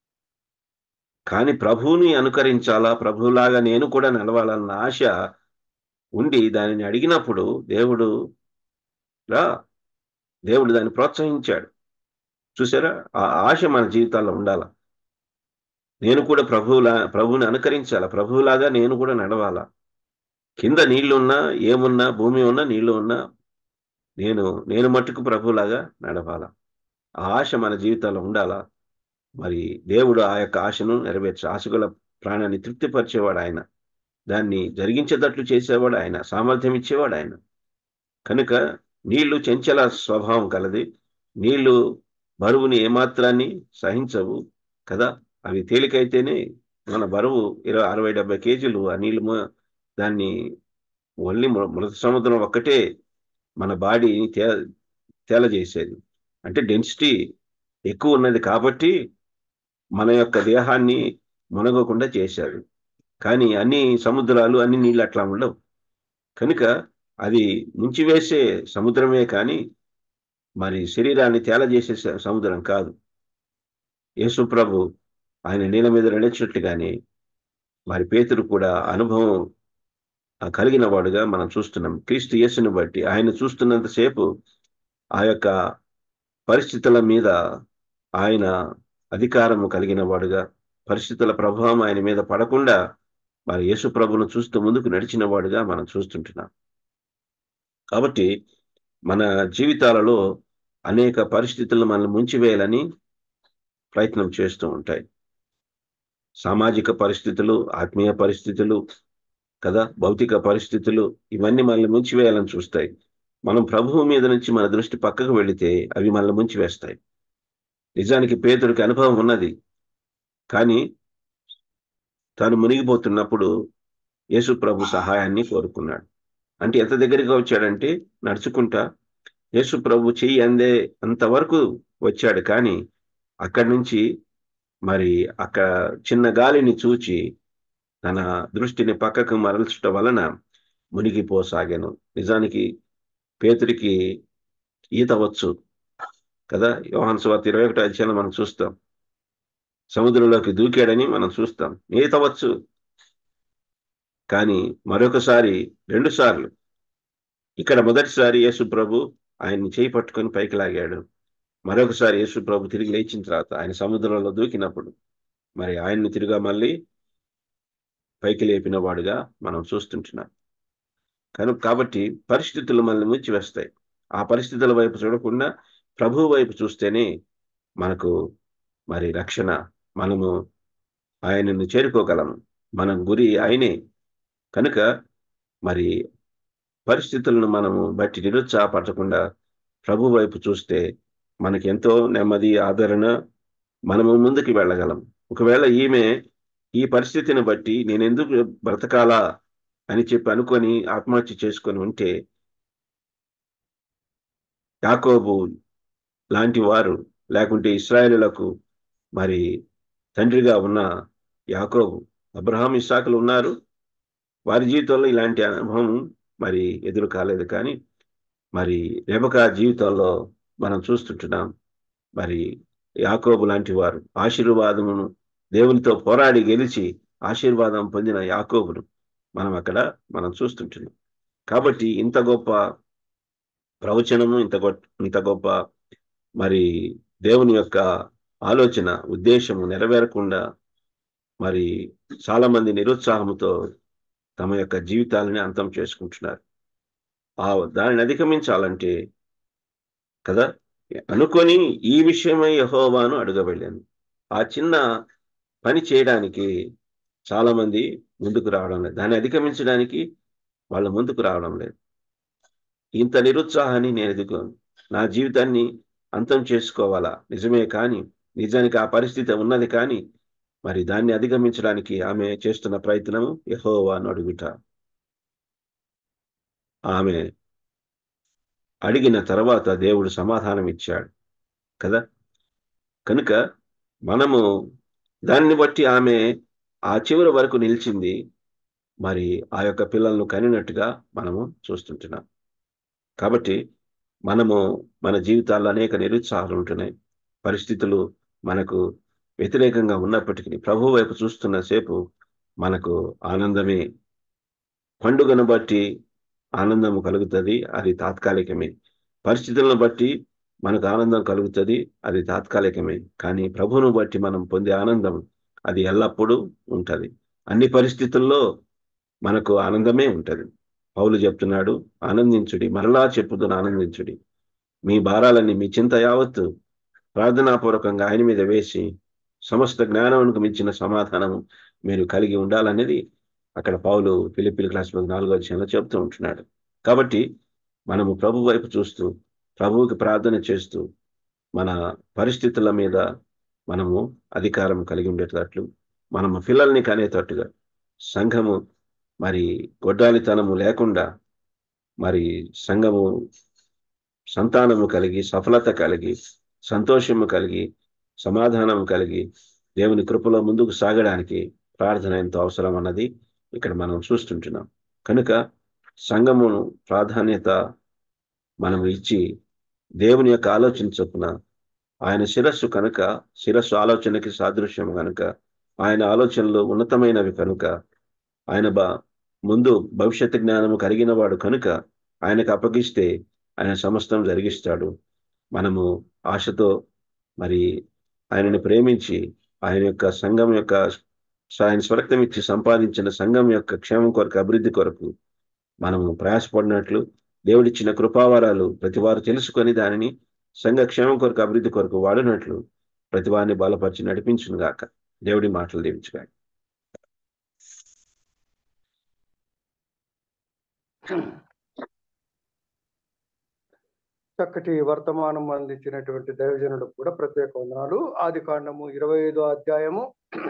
Speaker 6: కానీ ప్రభువుని అనుకరించాలా ప్రభువులాగా నేను కూడా నడవాలన్న ఆశ ఉండి దానిని అడిగినప్పుడు దేవుడు రా దేవుడు దాన్ని ప్రోత్సహించాడు చూసారా ఆ ఆశ మన జీవితాల్లో ఉండాల నేను కూడా ప్రభువులా ప్రభువుని అనుకరించాలా ప్రభువులాగా నేను కూడా నడవాలా కింద నీళ్లున్నా ఏమున్నా భూమి ఉన్నా నీళ్లు ఉన్నా నేను నేను మట్టుకు ప్రభువులాగా నడవాలా ఆ ఆశ మన జీవితాల్లో ఉండాలా మరి దేవుడు ఆ యొక్క ఆశను నెరవేర్చు ఆశగల ప్రాణాన్ని తృప్తిపరిచేవాడు ఆయన దాన్ని జరిగించేటట్లు చేసేవాడు ఆయన సామర్థ్యం ఇచ్చేవాడు ఆయన కనుక నీళ్లు చెంచల స్వభావం కలది నీళ్లు బరువుని ఏమాత్రాన్ని సహించవు కదా అవి తేలికైతేనే మన బరువు ఇరవై అరవై డెబ్బై కేజీలు ఆ నీళ్లు దాన్ని ఓన్లీ మృత సముద్రం ఒక్కటే మన బాడీని తే తేలజేసేది అంటే డెన్సిటీ ఎక్కువ ఉన్నది కాబట్టి మన యొక్క దేహాన్ని మునగకుండా చేశాడు కానీ అన్ని సముద్రాలు అన్ని నీళ్ళు అట్లా ఉండవు కనుక అది ముంచివేసే సముద్రమే కానీ మరి శరీరాన్ని తేలజేసే సముద్రం కాదు యేసు ప్రభు ఆయన నీళ్ళ మీద నడిచినట్లుగానే మరి పేతురు కూడా అనుభవం కలిగిన వాడుగా మనం చూస్తున్నాం క్రీస్తు యేసుని బట్టి ఆయన చూస్తున్నంతసేపు ఆ యొక్క పరిస్థితుల మీద ఆయన అధికారము కలిగిన వాడుగా పరిస్థితుల ప్రభావం ఆయన మీద పడకుండా మరి యేసు ప్రభును చూస్తూ ముందుకు నడిచిన వాడుగా మనం చూస్తుంటున్నాం కాబట్టి మన జీవితాలలో అనేక పరిస్థితులను మనల్ని ముంచివేయాలని ప్రయత్నం చేస్తూ ఉంటాయి సామాజిక పరిస్థితులు ఆత్మీయ పరిస్థితులు కదా భౌతిక పరిస్థితులు ఇవన్నీ మనల్ని ముంచివేయాలని చూస్తాయి మనం ప్రభువు మీద నుంచి మన దృష్టి పక్కకు వెళితే అవి మనల్ని ముంచివేస్తాయి నిజానికి పేదరికి అనుభవం ఉన్నది కానీ తాను మునిగిపోతున్నప్పుడు యేసు ప్రభు సహాయాన్ని కోరుకున్నాడు అంటే ఎంత దగ్గరగా వచ్చాడంటే నడుచుకుంటా యేసు ప్రభు చెయ్యి అందే అంతవరకు వచ్చాడు కానీ అక్కడి నుంచి మరి అక్కడ చిన్న గాలిని చూచి తన దృష్టిని పక్కకు మరల్చడం వలన మునిగిపోసాగాను నిజానికి పేతుడికి ఈత వచ్చు కదా యోహాన్ స్వార్త ఇరవై ఒకటి అధ్యాయంలో మనం చూస్తాం సముద్రంలోకి దూకాడని మనం చూస్తాం ఈత వచ్చు కానీ మరొకసారి రెండు సార్లు ఇక్కడ మొదటిసారి యేసు ప్రభు ఆయన్ని చేయి పట్టుకొని పైకి లాగాడు మరొకసారి యేసు ప్రభు తిరిగి లేచిన తర్వాత ఆయన సముద్రంలో దూకినప్పుడు మరి ఆయన్ని తిరిగా మళ్ళీ పైకి లేపిన వాడుగా మనం చూస్తుంటున్నాం కనుక కాబట్టి పరిస్థితులు మనల్ని ముంచి వేస్తాయి ఆ పరిస్థితుల వైపు చూడకుండా ప్రభు వైపు చూస్తేనే మనకు మరి రక్షణ మనము ఆయనను చేరుకోగలము మన గురి ఆయనే కనుక మరి పరిస్థితులను మనము బట్టి నిరుత్సాహపడకుండా ప్రభు వైపు చూస్తే మనకి ఎంతో నెమ్మది ఆదరణ మనము ముందుకు వెళ్ళగలం ఒకవేళ ఈమె ఈ పరిస్థితిని బట్టి నేను ఎందుకు బ్రతకాలా అని చెప్పి అనుకొని ఆత్మహత్య చేసుకొని ఉంటే యాకోబు లాంటి వారు లేకుంటే ఇస్రాయేలులకు మరి తండ్రిగా ఉన్న యాకోబు అబ్రహాం ఇస్సాకులు ఉన్నారు వారి జీవితంలో ఇలాంటి అనుభవం మరి ఎదురు కాలేదు కానీ మరి రేపక జీవితంలో మనం చూస్తుంటున్నాం మరి యాకోబు లాంటి వారు ఆశీర్వాదమును దేవునితో పోరాడి గెలిచి ఆశీర్వాదం పొందిన యాకోబును మనం అక్కడ మనం చూస్తుంటున్నాం కాబట్టి ఇంత గొప్ప ప్రవచనము ఇంత గొప్ప ఇంత గొప్ప మరి దేవుని యొక్క ఆలోచన ఉద్దేశము నెరవేరకుండా మరి చాలా మంది నిరుత్సాహంతో తమ యొక్క జీవితాలని అంతం చేసుకుంటున్నారు ఆ దానిని అధిగమించాలంటే కదా అనుకొని ఈ విషయమై యహోవాను అడగబెళ్ళాను ఆ చిన్న పని చేయడానికి చాలా మంది ముందుకు రావడం లేదు దాన్ని అధిగమించడానికి వాళ్ళు ముందుకు రావడం లేదు ఇంత నిరుత్సాహాన్ని నేను ఎదుర్కోను నా జీవితాన్ని అంతం చేసుకోవాలా నిజమే కానీ నిజానికి ఆ పరిస్థితి ఉన్నది కానీ మరి దాన్ని అధిగమించడానికి ఆమె చేస్తున్న ప్రయత్నము యహోవాను అడుగుట ఆమె అడిగిన తర్వాత దేవుడు సమాధానం ఇచ్చాడు కదా కనుక మనము దాన్ని బట్టి ఆమె ఆ చివరి వరకు నిలిచింది మరి ఆ యొక్క పిల్లలను కనినట్టుగా మనము చూస్తుంటున్నాం కాబట్టి మనము మన జీవితాల్లో అనేక నిరుత్సాహాలు ఉంటున్నాయి పరిస్థితులు మనకు వ్యతిరేకంగా ఉన్నప్పటికీ ప్రభు వైపు చూస్తున్న సేపు మనకు ఆనందమే పండుగను బట్టి ఆనందము కలుగుతుంది అది తాత్కాలికమే పరిస్థితులను బట్టి మనకు ఆనందం కలుగుతుంది అది తాత్కాలికమే కానీ ప్రభువును బట్టి మనం పొందే ఆనందం అది ఎల్లప్పుడూ ఉంటది అన్ని పరిస్థితుల్లో మనకు ఆనందమే ఉంటది పౌలు చెప్తున్నాడు ఆనందించుడి మరలా చెప్పుదును ఆనందించుడి మీ భారాలన్నీ మీ చింత యావత్తు ప్రార్థనాపూర్వకంగా ఆయన మీద వేసి సమస్త జ్ఞానమునకు మించిన సమాధానము మీరు కలిగి ఉండాలనేది అక్కడ పౌలు ఫిలిపిల్ క్లాస్ నాలుగో అధ్యాయంలో చెప్తూ ఉంటున్నాడు కాబట్టి మనము ప్రభు వైపు చూస్తూ ప్రభువుకి ప్రార్థన చేస్తూ మన పరిస్థితుల మీద మనము అధికారం కలిగి ఉండేటట్లు మనము పిల్లల్ని కనేటట్టుగా సంఘము మరి గొడ్డాలితనము లేకుండా మరి సంఘము సంతానము కలిగి సఫలత కలిగి సంతోషము కలిగి సమాధానం కలిగి దేవుని కృపలో ముందుకు సాగడానికి ప్రార్థన ఎంతో అవసరం అన్నది ఇక్కడ మనం చూస్తుంటున్నాం కనుక సంఘమును ప్రాధాన్యత మనం ఇచ్చి దేవుని యొక్క ఆలోచన చొప్పున ఆయన శిరస్సు కనుక శిరస్సు ఆలోచనకి సాదృశ్యం కనుక ఆయన ఆలోచనలు ఉన్నతమైనవి కనుక ఆయన బా ముందు భవిష్యత్తు జ్ఞానము కలిగిన వాడు కనుక ఆయనకు అప్పగిస్తే ఆయన సమస్తం జరిగిస్తాడు మనము ఆశతో మరి ఆయనని ప్రేమించి ఆయన యొక్క సంఘం యొక్క ఆయన స్వరక్తం ఇచ్చి సంపాదించిన సంఘం యొక్క క్షేమం కొరకు అభివృద్ధి కొరకు మనము ప్రయాసపడినట్లు దేవుడిచ్చిన కృపావరాలు ప్రతి వారు తెలుసుకొని దానిని సంఘ క్షేమం కొరకు అభివృద్ధి కొరకు వాడినట్లు ప్రతి వారిని బలపరిచి నడిపించును గాక దేవుడి మాటలు దీవించుగా
Speaker 1: చక్కటి వర్తమానం అందించినటువంటి దైవజనులకు కూడా ప్రత్యేక వందనాలు ఆది కాండము ఇరవై ఐదో అధ్యాయము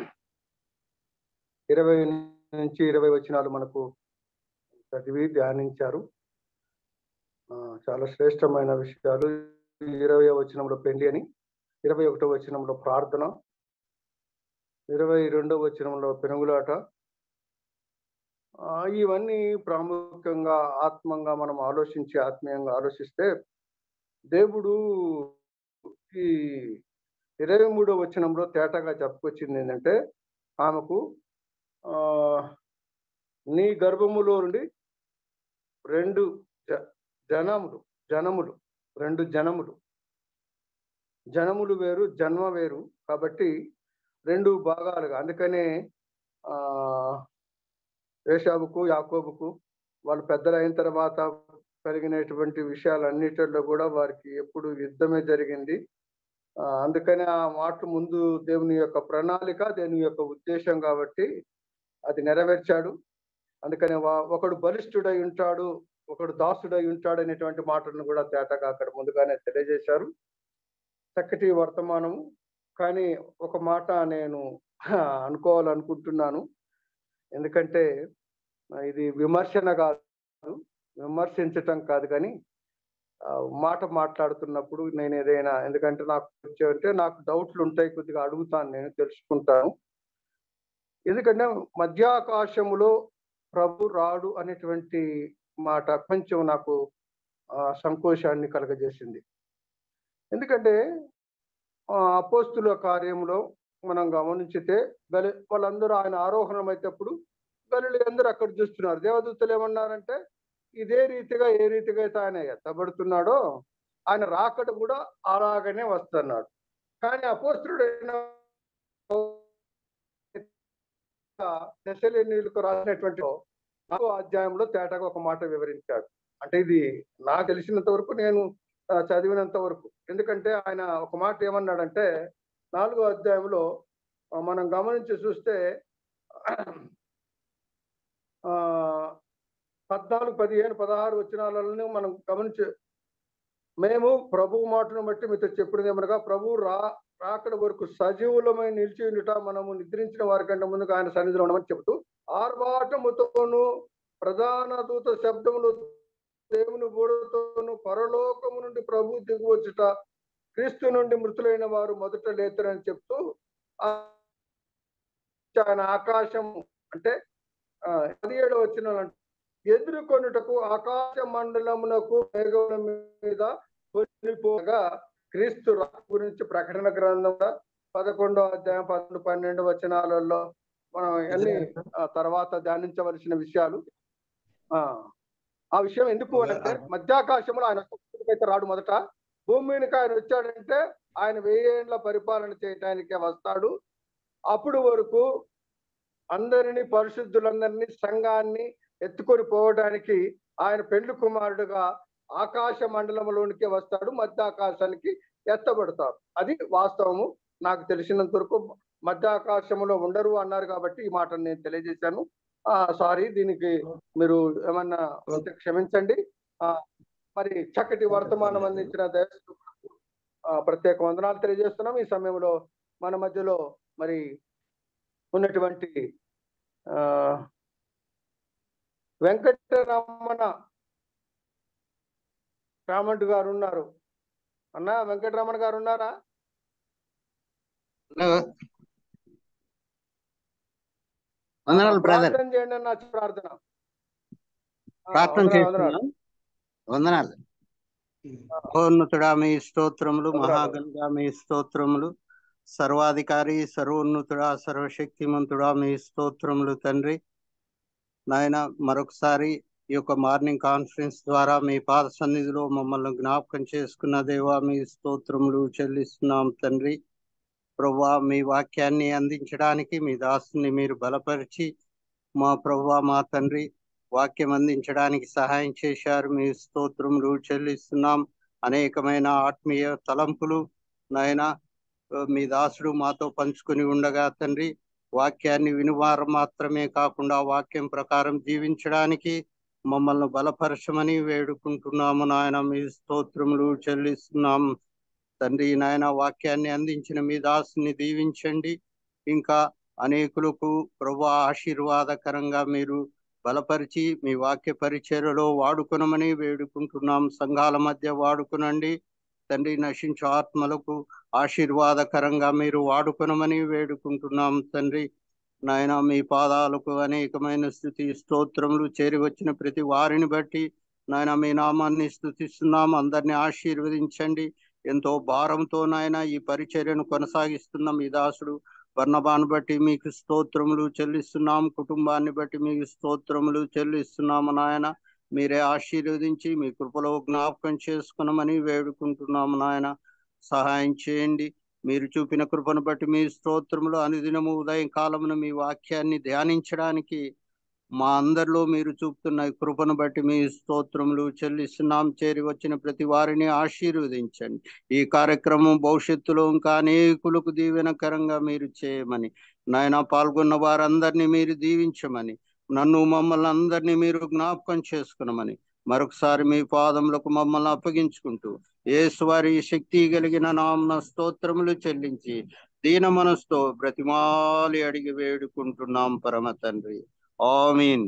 Speaker 1: ఇరవై నుంచి ఇరవై వచనాలు మనకు చదివి ధ్యానించారు ఆ, చాలా శ్రేష్టమైన విషయాలు ఇరవై వచనంలో పెళ్లి అని ఇరవై ఒకటో వచనంలో ప్రార్థన ఇరవై రెండో వచనంలో పెనుగులాట ఆ, ఇవన్నీ ప్రాముఖ్యంగా ఆత్మంగా మనం ఆలోచించి ఆత్మీయంగా ఆలోచిస్తే దేవుడు ఈ ఇరవై మూడో వచనంలో తేటగా చెప్పుకొచ్చింది ఏంటంటే ఆమెకు ఆ నీ గర్భములో నుండి రెండు జ- జనములు జనములు రెండు జనములు జనములు వేరు జన్మ వేరు కాబట్టి రెండు భాగాలుగా అందుకనే ఆ ఏషాబుకు యాకోబుకు వాళ్ళు పెద్దలు అయిన తర్వాత కలిగినటువంటి విషయాలన్నిటిలో కూడా వారికి ఎప్పుడు యుద్ధమే జరిగింది ఆ, అందుకని ఆ మాట ముందు దేవుని యొక్క ప్రణాళిక దేవుని యొక్క ఉద్దేశం కాబట్టి అది నెరవేర్చాడు అందుకని వా- ఒకడు బలిష్ఠుడై ఉంటాడు ఒకడు దాసుడై ఉంటాడు అనేటువంటి మాటలను కూడా తేటగా అక్కడ ముందుగానే తెలియజేశారు చక్కటి వర్తమానం కానీ ఒక మాట నేను అనుకోవాలనుకుంటున్నాను ఎందుకంటే ఆ, ఇది విమర్శన కాదు విమర్శించటం కాదు కానీ ఆ, మాట మాట్లాడుతున్నప్పుడు నేను ఏదైనా ఎందుకంటే నాకు అంటే నాకు డౌట్లు ఉంటాయి కొద్దిగా అడుగుతాను నేను తెలుసుకుంటాను ఎందుకంటే మధ్యాకాశములో ప్రభు రాడు అనేటువంటి మాట కొంచెం నాకు ఆ, సంకోచాన్ని కలగజేసింది ఎందుకంటే ఆ, అపోస్తుల కార్యంలో మనం గమనించితే గలి వాళ్ళందరూ ఆయన ఆరోహణం అయినప్పుడు గలిలు అందరూ అక్కడ చూస్తున్నారు దేవదూతలు ఏమన్నారంటే ఇదే రీతిగా ఏ రీతిగా అయితే ఆయన ఎత్తబడుతున్నాడో ఆయన రాకడ కూడా అలాగనే వస్తున్నాడు కానీ అపోస్తుడైన దశలేనీలకు రాసినటువంటి నాలుగో అధ్యాయంలో తేటగా ఒక మాట వివరించాడు అంటే ఇది నాకు తెలిసినంత వరకు నేను ఆ, చదివినంత వరకు ఎందుకంటే ఆయన ఒక మాట ఏమన్నాడంటే నాలుగో అధ్యాయంలో ఆ, మనం గమనించి చూస్తే ఆ పద్నాలుగు పదిహేను పదహారు వచనాలను మనం గమనించి మేము ప్రభు మాటను బట్టి మీతో చెప్పినది ఏమనగా ప్రభు రా రాకడ వరకు సజీవులమై నిలిచి ఉండుట మనము నిద్రించిన వారి కంటే ముందుగా ఆయన సన్నిధిలో ఉండమని చెబుతూ ఆర్భాటముతోను ప్రధాన దూత శబ్దములు దేవుని బోడతోను పరలోకము నుండి ప్రభు దిగువచ్చుట క్రీస్తు నుండి మృతులైన వారు మొదట లేతరని చెప్తూ ఆ ఆయన ఆకాశం అంటే ఆ, పదిహేడు వచ్చిన ఎదుర్కొనుటకు ఆకాశ మండలమునకు మేఘముల మీద కొనిపోగా క్రీస్తు రాక గురించి ప్రకటన గ్రంథం పదకొండో అధ్యాయం పదకొండు పన్నెండు వచనాలలో మనం అన్ని ఆ, తర్వాత ధ్యానించవలసిన విషయాలు ఆ ఆ విషయం ఎందుకు అంటే మధ్యాకాశంలో ఆయన అయితే రాడు మొదట భూమి మీదకి ఆయన వచ్చాడంటే ఆయన వెయ్యేండ్ల పరిపాలన చేయటానికే వస్తాడు అప్పుడు వరకు అందరినీ పరిశుద్ధులందరినీ సంఘాన్ని ఎత్తుకొని పోవడానికి ఆయన పెండ్లి కుమారుడుగా ఆకాశ మండలంలోనికి వస్తాడు మధ్య ఆకాశానికి ఎత్తబడతాడు అది వాస్తవము నాకు తెలిసినంత వరకు మధ్య ఆకాశంలో ఉండరు అన్నారు కాబట్టి ఈ మాట నేను తెలియజేశాను ఆ సారీ దీనికి మీరు ఏమన్నా ఉంటే క్షమించండి ఆ మరి చక్కటి వర్తమానం అందించిన దయచేసి ప్రత్యేక వందనాలు తెలియజేస్తున్నాం ఈ సమయంలో మన మధ్యలో మరి ఉన్నటువంటి ఆ వెంకటరమణ రామండ్ గారు ఉన్నారు అన్నా వెంకటరమణ గారు ఉన్నారా
Speaker 7: హలో వందనాలు బ్రదర్
Speaker 1: ప్రార్థన చేయండి అన్న ప్రార్థన ఆ,
Speaker 7: ప్రార్థన
Speaker 1: వందనాలు, వందనాలు.
Speaker 7: చేస్తున్నాం వందనాలు మహోన్నతుడా మీ స్తోత్రములు
Speaker 1: వందనాలు.
Speaker 7: మహాగణగా మీ స్తోత్రములు సర్వాధికారి సర్వోన్నతుడా సర్వశక్తిమంతుడా మీ స్తోత్రములు తండ్రి నాయన మరొకసారి ఈ యొక్క మార్నింగ్ కాన్ఫరెన్స్ ద్వారా మీ పాద సన్నిధిలో మమ్మల్ని జ్ఞాపకం చేసుకున్న దేవా మీ స్తోత్రములు చెల్లిస్తున్నాం తండ్రి ప్రభా మీ వాక్యాన్ని అందించడానికి మీ దాసుని మీరు బలపరిచి మా ప్రభా మా తండ్రి వాక్యం అందించడానికి సహాయం చేశారు మీ స్తోత్రములు చెల్లిస్తున్నాం అనేకమైన ఆత్మీయ తలంపులు నాయన మీ దాసుడు మాతో పంచుకొని ఉండగా తండ్రి వాక్యాన్ని వినువారం మాత్రమే కాకుండా వాక్యం ప్రకారం జీవించడానికి మమ్మల్ని బలపరచమని వేడుకుంటున్నాము నాయన మీ స్తోత్రములు చెల్లిస్తున్నాం తండ్రి నాయన వాక్యాన్ని అందించిన మీ దాసుని దీవించండి ఇంకా అనేకులకు ప్రభు ఆశీర్వాదకరంగా మీరు బలపరిచి మీ వాక్య పరిచర్యలో వాడుకొనమని వేడుకుంటున్నాం సంఘాల మధ్య వాడుకునండి తండ్రి నశించు ఆత్మలకు ఆశీర్వాదకరంగా మీరు వాడుకొనమని వేడుకుంటున్నాం తండ్రి నాయన మీ పాదాలకు అనేకమైన స్థుతి స్తోత్రములు చేరి వచ్చిన ప్రతి వారిని బట్టి నాయన మీ నామాన్ని స్థుతిస్తున్నాం అందరిని ఆశీర్వదించండి ఎంతో భారంతో నాయన ఈ పరిచర్యను కొనసాగిస్తున్న మీ దాసుడు వర్ణబాన్ని బట్టి మీకు స్తోత్రములు చెల్లిస్తున్నాం కుటుంబాన్ని బట్టి మీకు స్తోత్రములు చెల్లిస్తున్నాము నాయన మీరే ఆశీర్వదించి మీ కృపలో జ్ఞాపకం చేసుకున్నామని వేడుకుంటున్నాము నాయన సహాయం చేయండి మీరు చూపిన కృపను బట్టి మీ స్తోత్రములు అనుదినము ఉదయం కాలమున మీ వాక్యాన్ని ధ్యానించడానికి మా అందరిలో మీరు చూపుతున్న ఈ కృపను బట్టి మీ స్తోత్రములు చెల్లిస్తున్నాం చేరి వచ్చిన ప్రతి వారిని ఆశీర్వదించండి ఈ కార్యక్రమం భవిష్యత్తులో ఇంకా అనేకులకు దీవెనకరంగా మీరు చేయమని నాయన పాల్గొన్న వారందరినీ మీరు దీవించమని నన్ను మమ్మల్ని అందరినీ మీరు జ్ఞాపకం చేసుకునమని మరొకసారి మీ పాదములకు మమ్మల్ని అప్పగించుకుంటూ యేసువారి శక్తి కలిగిన నామ స్తోత్రములు చెల్లించి దీన మనసుతో బ్రతిమాలి అడిగి వేడుకుంటున్నాం పరమ తండ్రి ఆమీన్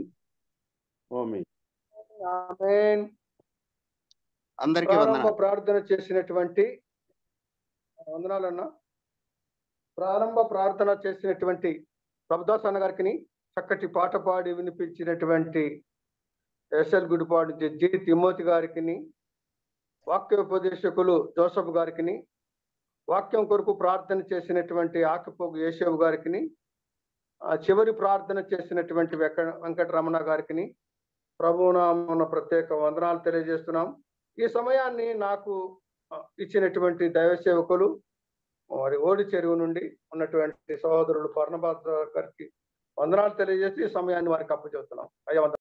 Speaker 1: ఆమేన్.
Speaker 7: అందరికీ
Speaker 1: ప్రారంభ
Speaker 7: వందనాలు
Speaker 1: ప్రార్థన చేసినటువంటి వందనాలన్నా ప్రారంభ ప్రార్థన చేసినటువంటి ప్రభుదాస్ అన్న గారికి చక్కటి పాట పాడి వినిపించినటువంటి ఎస్ఎల్ గుడిపాడు నుంచి జి తిమోతి గారికి వాక్యోపదేశకులు జోసఫ్ గారికి వాక్యం కొరకు ప్రార్థన చేసినటువంటి ఆకిపోగు యేషవ్ గారికి ఆ చివరి ప్రార్థన చేసినటువంటి వెంక వెంకటరమణ గారికి ప్రభునామన ప్రత్యేక వందనాలు తెలియజేస్తున్నాం ఈ సమయాన్ని నాకు ఆ, ఇచ్చినటువంటి దైవ సేవకులు మరి ఓడి చెరువు నుండి ఉన్నటువంటి సహోదరులు పర్ణభద్ర గారికి వందనాలు తెలియజేసి ఈ సమయాన్ని వారికి అప్పచెప్తున్నాం అయ్యా వందనాలు.